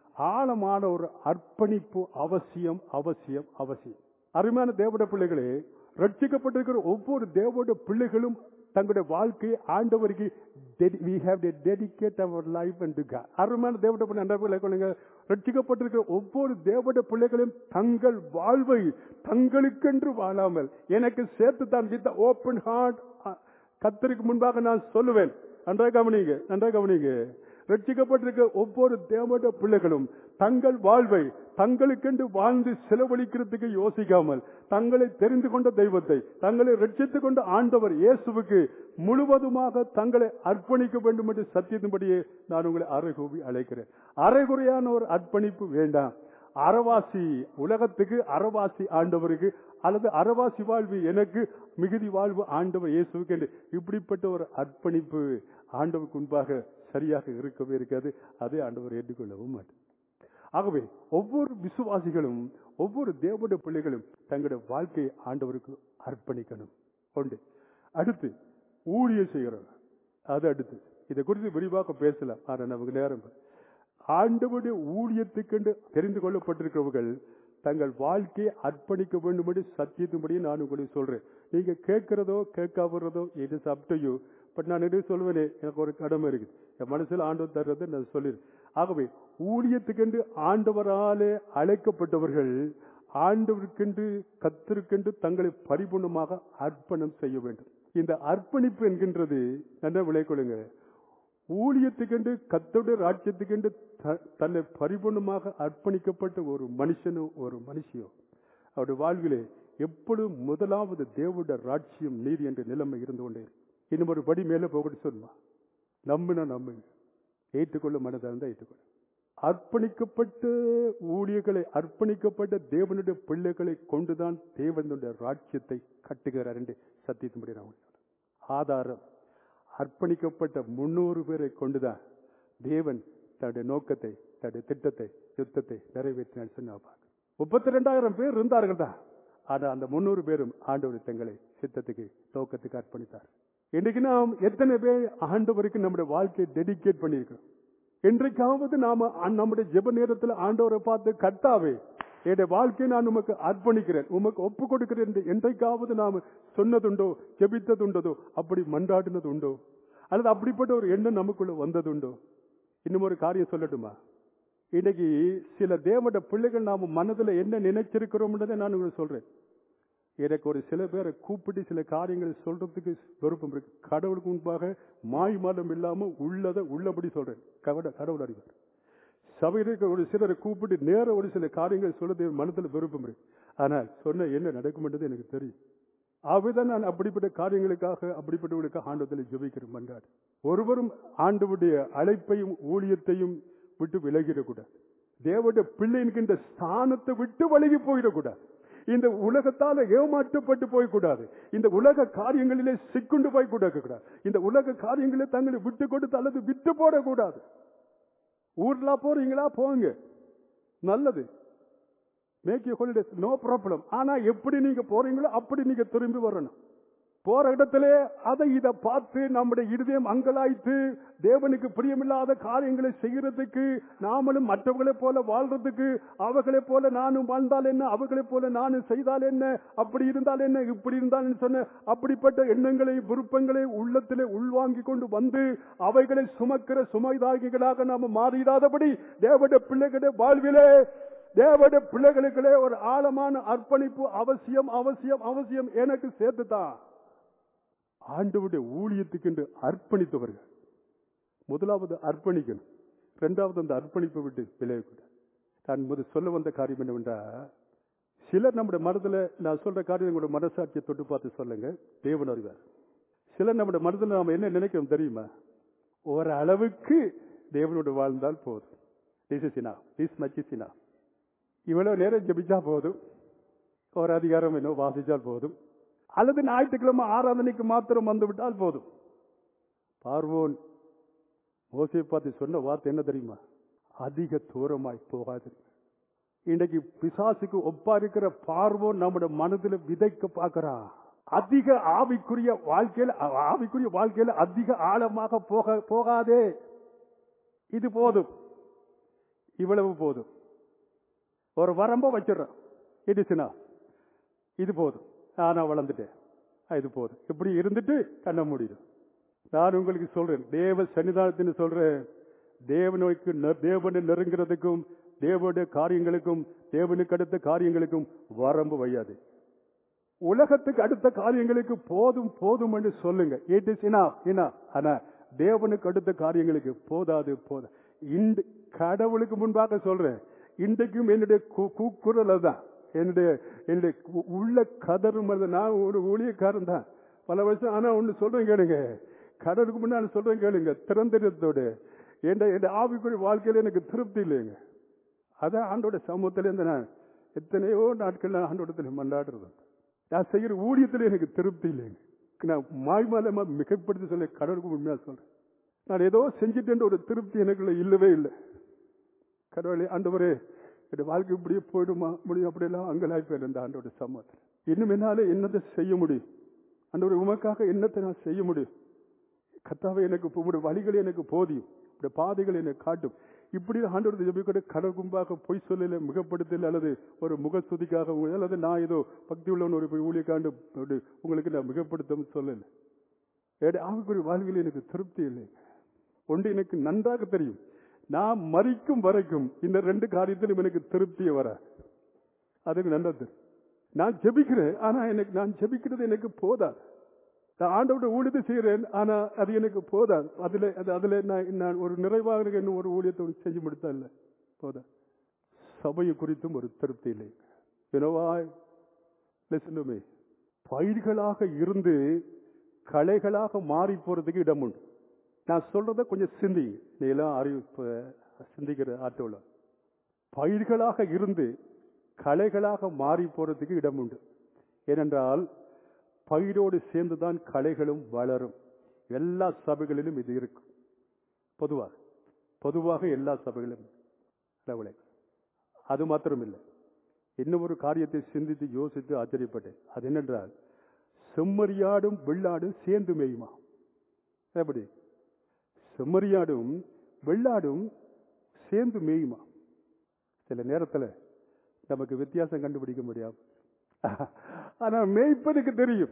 ஆழமான ஒரு அர்ப்பணிப்பு அவசியம் அவசியம் அவசியம் அருமையான தேவட பிள்ளைகளே ரட்சிக்கப்பட்டிருக்கிற ஒவ்வொரு தேவட பிள்ளைகளும் தங்களுடைய வாழ்க்கையை ஆண்டவருக்கு we have to dedicate our life unto God அருமையான தேவட பிள்ளை நண்பர்களை கொள்ளுங்க ரட்சிக்கப்பட்டிருக்கிற ஒவ்வொரு தேவட பிள்ளைகளையும் தங்கள் வாழ்வை தங்களுக்கென்று வாழாமல் எனக்கு சேர்த்து தான் வித் ஓப்பன் ஹார்ட் கத்தருக்கு முன்பாக நான் சொல்லுவேன் நன்றாக கவனிங்க நன்றாக கவனிங்க ரட்சிக்கப்பட்டிருக்க ஒவ்வொரு தேவட பிள்ளைகளும் தங்கள் வாழ்வை தங்களுக்கென்று வாழ்ந்து செலவழிக்கிறதுக்கு யோசிக்காமல் தங்களை தெரிந்து கொண்ட தெய்வத்தை தங்களை ரட்சித்துக் கொண்ட ஆண்டவர் இயேசுவுக்கு முழுவதுமாக தங்களை அர்ப்பணிக்க வேண்டும் என்று சத்தியத்தின்படியே நான் உங்களை அரைகூவி அழைக்கிறேன் அரைகுறையான ஒரு அர்ப்பணிப்பு வேண்டாம் அறவாசி உலகத்துக்கு அறவாசி ஆண்டவருக்கு அல்லது அறவாசி வாழ்வு எனக்கு மிகுதி வாழ்வு ஆண்டவர் இயேசுவுக்கு என்று இப்படிப்பட்ட ஒரு அர்ப்பணிப்பு ஆண்டவருக்கு முன்பாக சரியாக இருக்கவே இருக்காது அதை ஆண்டவர் ஏற்றுக்கொள்ளவும் மாட்டார் ஆகவே ஒவ்வொரு விசுவாசிகளும் ஒவ்வொரு தேவனுடைய பிள்ளைகளும் தங்களுடைய வாழ்க்கையை ஆண்டவருக்கு அர்ப்பணிக்கணும் ஒன்று அடுத்து ஊழியம் செய்கிறவங்க அது அடுத்து இதை குறித்து விரிவாக பேசலாம் ஆனால் நமக்கு நேரம் இல்லை. ஆண்டவருடைய ஊழியத்துக்கென்று தெரிந்து கொள்ளப்பட்டிருக்கிறவர்கள் தங்கள் வாழ்க்கையை அர்ப்பணிக்க வேண்டும் என்று சத்தியத்தின்படி நான் உங்களுக்கு சொல்றேன் நீங்க கேட்கிறதோ கேட்காமறதோ இது சாப்பிட்டையோ பட் நான் எது சொல்வேனே எனக்கு ஒரு கடமை இருக்குது என் மனசுல ஆண்டவர் தர்றதை நான் சொல்லிடுறேன் ஆகவே ஊழியத்துக்கென்று ஆண்டவராலே அழைக்கப்பட்டவர்கள் ஆண்டவருக்கென்று கத்திருக்கென்று தங்களை பரிபூர்ணமாக அர்ப்பணம் செய்ய வேண்டும் இந்த அர்ப்பணிப்பு என்கின்றது என்ன விளைக்கொள்ளுங்க ஊழியத்துக்கென்று கத்தோட ராஜ்யத்துக்கென்று த- தன்னை பரிபூர்ணமாக அர்ப்பணிக்கப்பட்ட ஒரு மனுஷனோ ஒரு மனுஷியோ அவருடைய வாழ்விலே எப்பொழுதும் முதலாவது தேவனுடைய ராட்சியம் நீதி என்ற நிலைமை இருந்து கொண்டே இருக்கும். இன்னும் ஒரு படி மேலே போகட்டு சொல்லுமா நம்பினா நம்புங்க ஏற்றுக்கொள்ள மனதாக இருந்தால் ஏற்றுக்கொள்ள அர்ப்பணிக்கப்பட்ட ஊழியர்களை அர்ப்பணிக்கப்பட்ட தேவனுடைய பிள்ளைகளை கொண்டுதான் தேவனுடைய ராஜ்யத்தை கட்டுகிறார் என்று சத்தியத்தின்படி நான் உங்களுக்கு சொல்றேன். ஆதாரம் அர்ப்பணிக்கப்பட்ட முன்னூறு பேரை கொண்டுதான் தேவன் தன்னுடைய நோக்கத்தை தன்னுடைய திட்டத்தை யுத்தத்தை நிறைவேற்றினார் சொன்னார் முப்பத்தி ரெண்டாயிரம் பேர் இருந்தார்கள் தான் ஆனா அந்த முன்னூறு பேரும் ஆண்டவர் தங்களை சித்தத்துக்கு நோக்கத்துக்கு அர்ப்பணித்தார் இன்னைக்கு நாம் எத்தனை பேர் ஆண்டவருக்கு நம்முடைய வாழ்க்கையை டெடிகேட் பண்ணியிருக்கிறோம் என்றைக்காவது நாம அ- நம்முடைய ஜெப நேரத்தில் ஆண்டவரை பார்த்து கர்த்தாவே என்னுடைய வாழ்க்கையை நான் உமக்கு அர்ப்பணிக்கிறேன் உமக்கு ஒப்பு கொடுக்கிறேன் என்று என்றைக்காவது நாம் சொன்னதுண்டோ ஜெபித்ததுண்டதோ அப்படி மன்றாடினது உண்டோ அல்லது அப்படிப்பட்ட ஒரு எண்ணம் நமக்குள்ள வந்ததுண்டோ இன்னும் ஒரு காரியம் சொல்லட்டுமா இன்னைக்கு சில தேவட பிள்ளைகள் நாம மனதுல என்ன நினைச்சிருக்கிறோம்ன்றதை நான் உங்களுக்கு சொல்றேன் எனக்கு ஒரு சில பேரை கூப்பிட்டு சில காரியங்களை சொல்றதுக்கு விருப்பம் இருக்கு கடவுளுக்கு முன்பாக மாய் மாலம் இல்லாம உள்ளதை உள்ளபடி சொல்றேன் கவட கடவுள் அறிவார் சபையில் இருக்க ஒரு சிலரை கூப்பிட்டு நேர ஒரு சில காரியங்கள் சொல்றது என் மனதுல விருப்பம் இருக்கு ஆனால் சொன்ன என்ன நடக்கும்ன்றது எனக்கு தெரியும் ஆகவேதான் நான் அப்படிப்பட்ட காரியங்களுக்காக அப்படிப்பட்டவர்களுக்காக ஆண்டவத்தில் ஜெபிக்கிறேன் மன்றாடு ஒருவரும் ஆண்டவுடைய அழைப்பையும் ஊழியத்தையும் விட்டு விலகிடக்கூடாது தேவனுடைய பிள்ளை என்கின்ற ஸ்தானத்தை விட்டு விலகி போயிடக்கூடாது இந்த உலகத்தால ஏமாற்றப்பட்டு போய்க்கூடாது இந்த உலக காரியங்களிலே சிக்குண்டு போய் கூடாது இந்த உலக காரியங்களை தங்களை விட்டு கொடுத்து அல்லது விட்டு போடக்கூடாது ஊர்ல போறீங்களா போங்க நல்லது make you holidays no problem ஆனா எப்படி நீங்க போறீங்களோ அப்படி நீங்க திரும்பி வரணும் போற இடத்துல அதை இதை பார்த்து நம்முடைய இருதயம் அங்கலாய்த்து தேவனுக்கு பிரியமில்லாத காரியங்களை செய்யறதுக்கு நாமளும் மற்றவர்களை போல வாழ்றதுக்கு அவர்களை போல நானும் வாழ்ந்தால் என்ன அவர்களை போல நானும் செய்தால் என்ன அப்படி இருந்தால் என்ன இப்படி இருந்தால் சொன்ன அப்படிப்பட்ட எண்ணங்களை விருப்பங்களை உள்ளத்திலே உள்வாங்கி கொண்டு வந்து அவைகளை சுமக்கிற சுமைதாகிகளாக நாம மாறிடாதபடி தேவனுடைய பிள்ளைகளுடைய வாழ்விலே தேவனுடைய பிள்ளைகளுக்குள்ளே ஒரு ஆழமான அர்ப்பணிப்பு அவசியம் அவசியம் அவசியம் எனக்கு சேர்த்துதான் ஆண்டவுடைய ஊழியத்துக்கு என்று அர்ப்பணித்தவர்கள் முதலாவது அர்ப்பணிக்கணும் இரண்டாவது அந்த அர்ப்பணிப்பை விட்டு விளையக்கூடாது நான் முதல் சொல்ல வந்த காரியம் என்னவென்றா சிலர் நம்முடைய மனதில் நான் சொல்ற காரியம் உங்களோட மனசாட்சியை தொட்டு பார்த்து சொல்லுங்க தேவன் அறிவார் சிலர் நம்முடைய மனதில் நாம என்ன நினைக்கிறோம் தெரியுமா ஒரு அளவுக்கு தேவனோடு வாழ்ந்தால் போதும் this is enough this much is enough இவ்வளவு நேரம் ஜெபிச்சா போதும் ஒரு அதிகாரம் என்ன வாசிச்சால் போதும் அல்லது ஞாயிற்றுக்கிழமை ஆராதனைக்கு மாத்திரம் வந்து விட்டால் போதும் பார்வோன் மோசை பார்த்து சொன்ன வார்த்தை என்ன தெரியுமா அதிக தூரமாய் போகாது இன்றைக்கு பிசாசுக்கு ஒப்பா இருக்கிற பார்வோன் நம்முடைய மனதில் விதைக்க பார்க்கிறான் அதிக ஆவிக்குரிய வாழ்க்கையில ஆவிக்குரிய வாழ்க்கையில அதிக ஆழமாக போக போகாதே இது போதும் இவ்வளவு போதும் ஒரு வரம்ப வச்சிடறோம் இடிச்சுனா இது போதும் நான் வளர்ந்துட்டேன் இது போதும் இப்படி இருந்துட்டு கண்ண முடியும் நான் உங்களுக்கு சொல்றேன் தேவ சன்னிதானத்தின்னு சொல்றேன் தேவனுக்கு தேவனை நெருங்கிறதுக்கும் தேவனுடைய காரியங்களுக்கும் தேவனுக்கு அடுத்த காரியங்களுக்கும் வரம்பு வையாது உலகத்துக்கு அடுத்த காரியங்களுக்கு போதும் போதும் என்று சொல்லுங்க இட் இஸ் இனா இனா ஆனா தேவனுக்கு அடுத்த காரியங்களுக்கு போதாது போதும் இந்த கடவுளுக்கு முன்பாக சொல்றேன் இன்றைக்கும் என்னுடைய கூக்குரல் தான் என்னுடைய என்னுடைய உள்ள கதரும் நான் ஒரு ஊழியக்காரன் தான் பல வருஷம் ஆனா ஒண்ணு சொல்றேன் கேளுங்க கடவுளுக்கு முன்னாடி சொல்றேன் கேளுங்க திறந்திரத்தோடு என் என் ஆவிக்குரிய வாழ்க்கையில எனக்கு திருப்தி இல்லைங்க அதான் ஆண்டோட சமூகத்துல இருந்து நான் எத்தனையோ நாட்கள் ஆண்டோடத்துல மண்டாடுறது நான் செய்யற ஊழியத்துல எனக்கு திருப்தி இல்லைங்க நான் மாய்மாலமா மிகப்படுத்தி சொல்ல கடவுளுக்கு உண்மையா சொல்றேன் நான் ஏதோ செஞ்சுட்டேன்ற ஒரு திருப்தி எனக்குள்ள இல்லவே இல்லை கடவுளே ஆண்டவரே என் வாழ்க்கை இப்படியே போயிடுமா முடியும் அப்படியெல்லாம் அங்கலாய்ப்பேன் இந்த ஆண்டோட சமூகத்தில் இன்னும் என்னால என்னத்தை செய்ய முடியும் ஆண்டவர் உமக்காக என்னத்தை நான் செய்ய முடியும் கத்தாவை எனக்கு உங்களுடைய வழிகள் எனக்கு போதியும் இந்த பாதைகள் எனக்கு காட்டும் இப்படி ஆண்டவர் ஜபிக்கூட கடல் கும்பாக பொய் சொல்லல மிகப்படுத்தல அல்லது ஒரு முகஸ்துதிக்காக அல்லது நான் ஏதோ பக்தி உள்ளவன் ஒரு ஊழியக்காண்டு உங்களுக்கு நான் மிகப்படுத்த சொல்லல ஆவிக்குரிய வாழ்வில் எனக்கு திருப்தி இல்லை ஒன்று எனக்கு நன்றாக தெரியும் நான் மறிக்கும் வரைக்கும் இந்த ரெண்டு காரியத்திலும் எனக்கு திருப்தியை வர அதுக்கு நல்லது நான் ஜெபிக்கிறேன் ஆனா எனக்கு நான் ஜெபிக்கிறது எனக்கு போதாது நான் ஆண்டோட ஊழியத்தை செய்கிறேன் ஆனா அது எனக்கு போதாது அதுல அது அதுல நான் நான் ஒரு நிறைவாக இன்னும் ஒரு ஊழியத்தை செஞ்சு முடித்தா இல்ல போதா சபையை குறித்தும் ஒரு திருப்தி இல்லை வினவாய் லிசனுமே பயிர்களாக இருந்து கலைகளாக மாறி போறதுக்கு இடம் உண்டு நான் சொல்றத கொஞ்சம் சிந்தி நீ எல்லாம் அறிவு சிந்திக்கிற ஆட்டோல பயிர்களாக இருந்து கலைகளாக மாறி போறதுக்கு இடம் உண்டு ஏனென்றால் பயிரோடு சேர்ந்துதான் கலைகளும் வளரும் எல்லா சபைகளிலும் இது இருக்கும் பொதுவாக பொதுவாக எல்லா சபைகளிலும் அளவுலை அது மாத்திரம் இல்லை இன்னும் ஒரு காரியத்தை சிந்தித்து யோசித்து ஆச்சரியப்பட்டேன் அது என்னென்றால் செம்மறியாடும் வெள்ளாடும் சேர்ந்து மேயுமா எப்படி செம்மறியாடும் வெள்ளாடும் சேர்ந்து மேயுமா சில நேரத்தில் நமக்கு வித்தியாசம் கண்டுபிடிக்க முடியாது ஆனா மேய்ப்பனுக்கு தெரியும்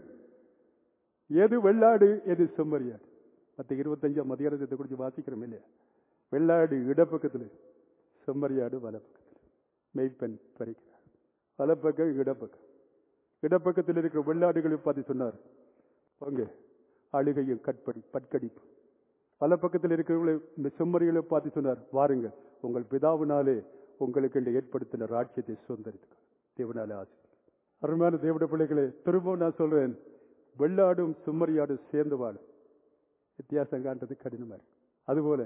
எது வெள்ளாடு எது செம்மறியாடு மற்ற இருபத்தஞ்சாம் அதிகாரத்தை குறித்து வாசிக்கிறோம் இல்லையா வெள்ளாடு இடப்பக்கத்தில் செம்மறியாடு வலப்பக்கத்தில் மெய்ப்பெண் பறிக்கிறார் வலப்பக்கம் இடப்பக்கம் இடப்பக்கத்தில் இருக்கிற வெள்ளாடுகளை பார்த்து சொன்னார் வாங்க அழுகையும் கட்படி பட்கடிப்பு வலப்பக்கத்தில் இருக்கிறவர்களை இந்த செம்மறிகளை பார்த்து சொன்னார் வாருங்கள் உங்கள் பிதாவினாலே உங்களுக்கு என்று ஏற்படுத்தின ராட்சியத்தை சுதந்திரித்துக் தேவனாலே ஆசை அருமையான தேவட பிள்ளைகளே திரும்பவும் நான் சொல்றேன் வெள்ளாடும் செம்மறியாடும் சேர்ந்து வாழும் வித்தியாசம் காண்றது கடினமா இருக்கு அதுபோல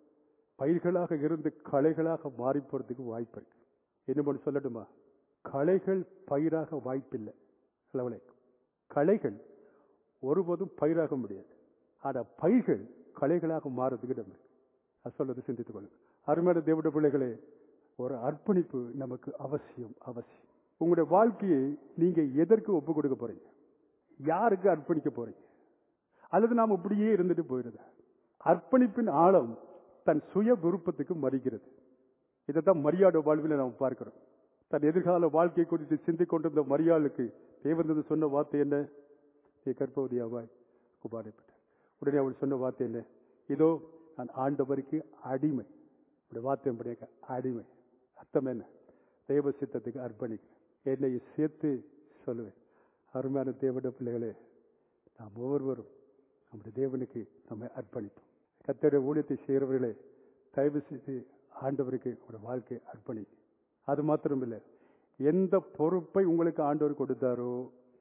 பயிர்களாக இருந்து களைகளாக மாறி போறதுக்கு வாய்ப்பு இருக்கு என்ன பண்ண சொல்லட்டுமா களைகள் பயிராக வாய்ப்பில்லை அளவலை களைகள் ஒருபோதும் பயிராக முடியாது ஆனா பயிர்கள் களைகளாக மாறதுக்கு இடம் இருக்கு அது சொல்றது சிந்தித்துக் கொள்ளுங்க அருமையான தேவட பிள்ளைகளே ஒரு அர்ப்பணிப்பு நமக்கு அவசியம் அவசியம் உங்களுடைய வாழ்க்கையை நீங்க எதற்கு ஒப்பு கொடுக்க போறீங்க யாருக்கு அர்ப்பணிக்க போறீங்க அல்லது நாம் இப்படியே இருந்துட்டு போயிருது அர்ப்பணிப்பின் ஆழம் தன் சுய விருப்பத்துக்கு மறிக்கிறது இதைத்தான் மரியாதை வாழ்வில் நாம் பார்க்கிறோம் தன் எதிர்கால வாழ்க்கை குறித்து சிந்திக் கொண்டிருந்த மரியாளுக்கு தேவந்தது சொன்ன வார்த்தை என்ன நீ கற்பவதியாவாய் குபாடைப்பட்ட உடனே அவள் சொன்ன வார்த்தை என்ன இதோ நான் ஆண்டவருக்கு அடிமை இப்படி வார்த்தை பண்ணிக்க அடிமை அர்த்தம் என்ன தெய்வ சித்தத்துக்கு அர்ப்பணிக்கிறேன் என்னை சேர்த்து சொல்லுவேன் அருமையான தேவட பிள்ளைகளே நாம் ஒவ்வொருவரும் நம்முடைய தேவனுக்கு நம்மை அர்ப்பணிப்போம் கத்தோட ஊழியத்தை செய்கிறவர்களே தயவு செய்து ஆண்டவருக்கு ஒரு வாழ்க்கை அர்ப்பணி அது மாத்திரமில்லை எந்த பொறுப்பை உங்களுக்கு ஆண்டவர் கொடுத்தாரோ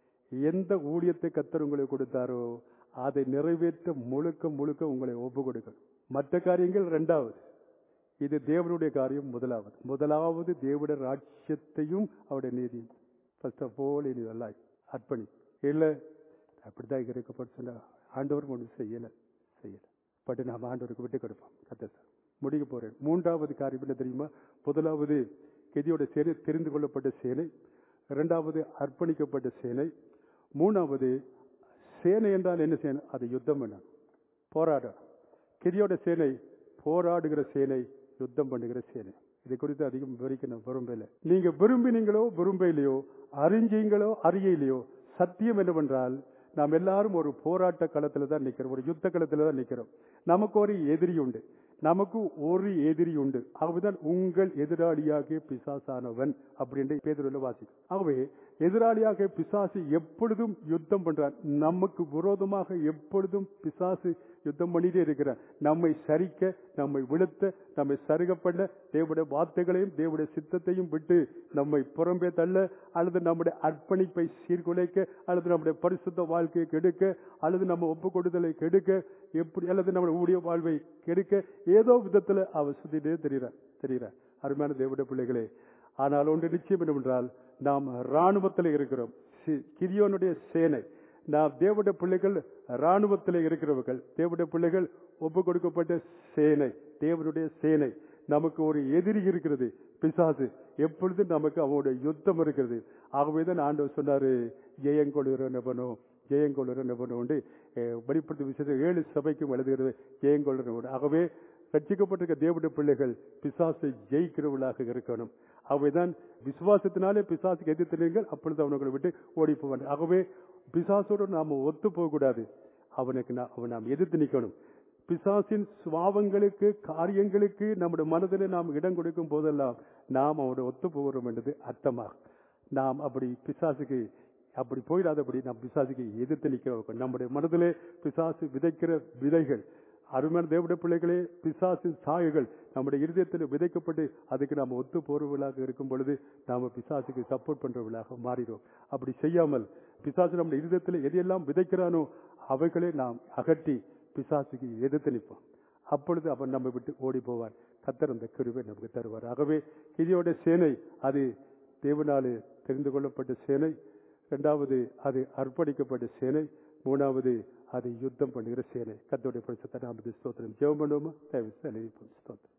எந்த ஊழியத்தை கத்தர் உங்களுக்கு கொடுத்தாரோ அதை நிறைவேற்ற முழுக்க முழுக்க உங்களை ஒப்பு கொடுக்கணும் மற்ற காரியங்கள் இரண்டாவது இது தேவனுடைய காரியம் முதலாவது முதலாவது தேவனுடைய ராட்சியத்தையும் அவருடைய நீதியும் ஃபர்ஸ்ட் ஆஃப் ஆல் இனி எல்லாம் அர்ப்பணி இல்லை அப்படிதான் இருக்கப்பட்டு சொன்னா ஆண்டவர் ஒன்றும் செய்யல செய்யல பட் நாம் ஆண்டவருக்கு விட்டு கொடுப்போம் கத்த முடிக்க போறேன் மூன்றாவது காரியம் என்ன தெரியுமா முதலாவது கெதியோட சேனை தெரிந்து கொள்ளப்பட்ட சேனை இரண்டாவது அர்ப்பணிக்கப்பட்ட சேனை மூணாவது சேனை என்றால் என்ன சேனை அது யுத்தம் பண்ண போராட கெதியோட சேனை போராடுகிற சேனை யுத்தம் பண்ணுகிற சேனை இதை குறித்து அதிகம் விவரிக்க நான் விரும்பல நீங்க விரும்பினீங்களோ விரும்பலையோ அறிஞ்சீங்களோ அறியலையோ சத்தியம் என்னவென்றால் நாம் எல்லாரும் ஒரு போராட்ட களத்துல தான் நிக்கிறோம் ஒரு யுத்த களத்துல தான் நிக்கிறோம் நமக்கு ஒரு எதிரி உண்டு நமக்கு ஒரு எதிரி உண்டு ஆகவேதான் உங்கள் எதிராளியாக பிசாசானவன் அப்படின்ற பேதருல வாசிக்கும் ஆகவே எதிராளியாக பிசாசு எப்பொழுதும் யுத்தம் பண்றான் நமக்கு விரோதமாக எப்பொழுதும் பிசாசு யுத்தம் பண்ணிட்டே இருக்கிறான் நம்மை சரிக்க நம்மை விழுத்த நம்மை சருக பண்ண தேவடைய வார்த்தைகளையும் தேவடைய சித்தத்தையும் விட்டு நம்மை புறம்பே தள்ள அல்லது நம்முடைய அர்ப்பணிப்பை சீர்குலைக்க அல்லது நம்முடைய பரிசுத்த வாழ்க்கையை கெடுக்க அல்லது நம்ம ஒப்பு கொடுதலை கெடுக்க எப்படி அல்லது நம்முடைய ஊழிய வாழ்வை கெடுக்க ஏதோ விதத்துல அவர் சுத்திட்டே தெரிகிறார் தெரிகிறார் அருமையான தேவடைய பிள்ளைகளே ஆனால் ஒன்று நிச்சயம் என்னவென்றால் நாம் ராணுவத்தில் இருக்கிறோம் சி- கிரியோனுடைய சேனை நாம் தேவடைய பிள்ளைகள் ராணுவத்தில் இருக்கிறவர்கள் தேவடைய பிள்ளைகள் ஒப்பு கொடுக்கப்பட்ட சேனை தேவனுடைய சேனை நமக்கு ஒரு எதிரி இருக்கிறது பிசாசு எப்பொழுதும் நமக்கு அவனுடைய யுத்தம் இருக்கிறது ஆகவேதான் ஆண்டவர் சொன்னாரு ஜெயங்கொழுகிற நபனோ ஜெயங்கொள்ளுற நபனோ உண்டு வெளிப்படுத்த விஷயத்தை ஏழு சபைக்கும் எழுதுகிறது ஜெயங்கொள்ளுற நபன் ஆகவே ரட்சிக்கப்பட்டிருக்க தேவனுடைய பிள்ளைகள் பிசாசை ஜெயிக்கிறவர்களாக இருக்கணும் அவைதான் விசுவாசத்தினாலே பிசாசுக்கு எதிர்த்து நீங்கள் அப்பொழுது அவனுங்களை விட்டு ஓடி போவான் ஆகவே பிசாசோடு நாம ஒத்து போகக்கூடாது அவனுக்கு நா- அவன் நாம் எதிர்த்து நிக்கணும் பிசாசின் சுவாவங்களுக்கு காரியங்களுக்கு நம்முடைய மனதில் நாம் இடம் கொடுக்கும் போதெல்லாம் நாம் அவனோட ஒத்து போகிறோம் என்றது அர்த்தமாகும் நாம் அப்படி பிசாசுக்கு அப்படி போயிடாதபடி நாம் பிசாசுக்கு எதிர்த்து நிற்கிறோம் நம்முடைய மனதிலே பிசாசு விதைக்கிற விதைகள் அருமையான தேவடைய பிள்ளைகளே பிசாசின் சாயங்கள் நம்முடைய இருதயத்தில் விதைக்கப்பட்டு அதுக்கு நாம் ஒத்து போறவர்களாக இருக்கும் பொழுது நாம பிசாசுக்கு சப்போர்ட் பண்றவர்களாக மாறிடும் அப்படி செய்யாமல் பிசாசு நம்முடைய இருதயத்தில் எதையெல்லாம் விதைக்கிறானோ அவைகளை நாம் அகற்றி பிசாசுக்கு எதிர்த்து நிற்போம் அப்பொழுது அவன் நம்மை விட்டு ஓடி போவான் கத்தர் அந்த கிருவை நமக்கு தருவார் ஆகவே கிதியோட சேனை அது தேவனாலே தெரிந்து கொள்ளப்பட்ட சேனை இரண்டாவது அது அர்ப்பணிக்கப்பட்ட சேனை மூணாவது அது யுத்தம் பண்ணுகிற சேனை கத்தோடைய பரிசுத்த நாமத்தை ஸ்தோத்திரம் ஜெபம் பண்ணுவோமா தயவு செய்து ஸ்தோத்திரம்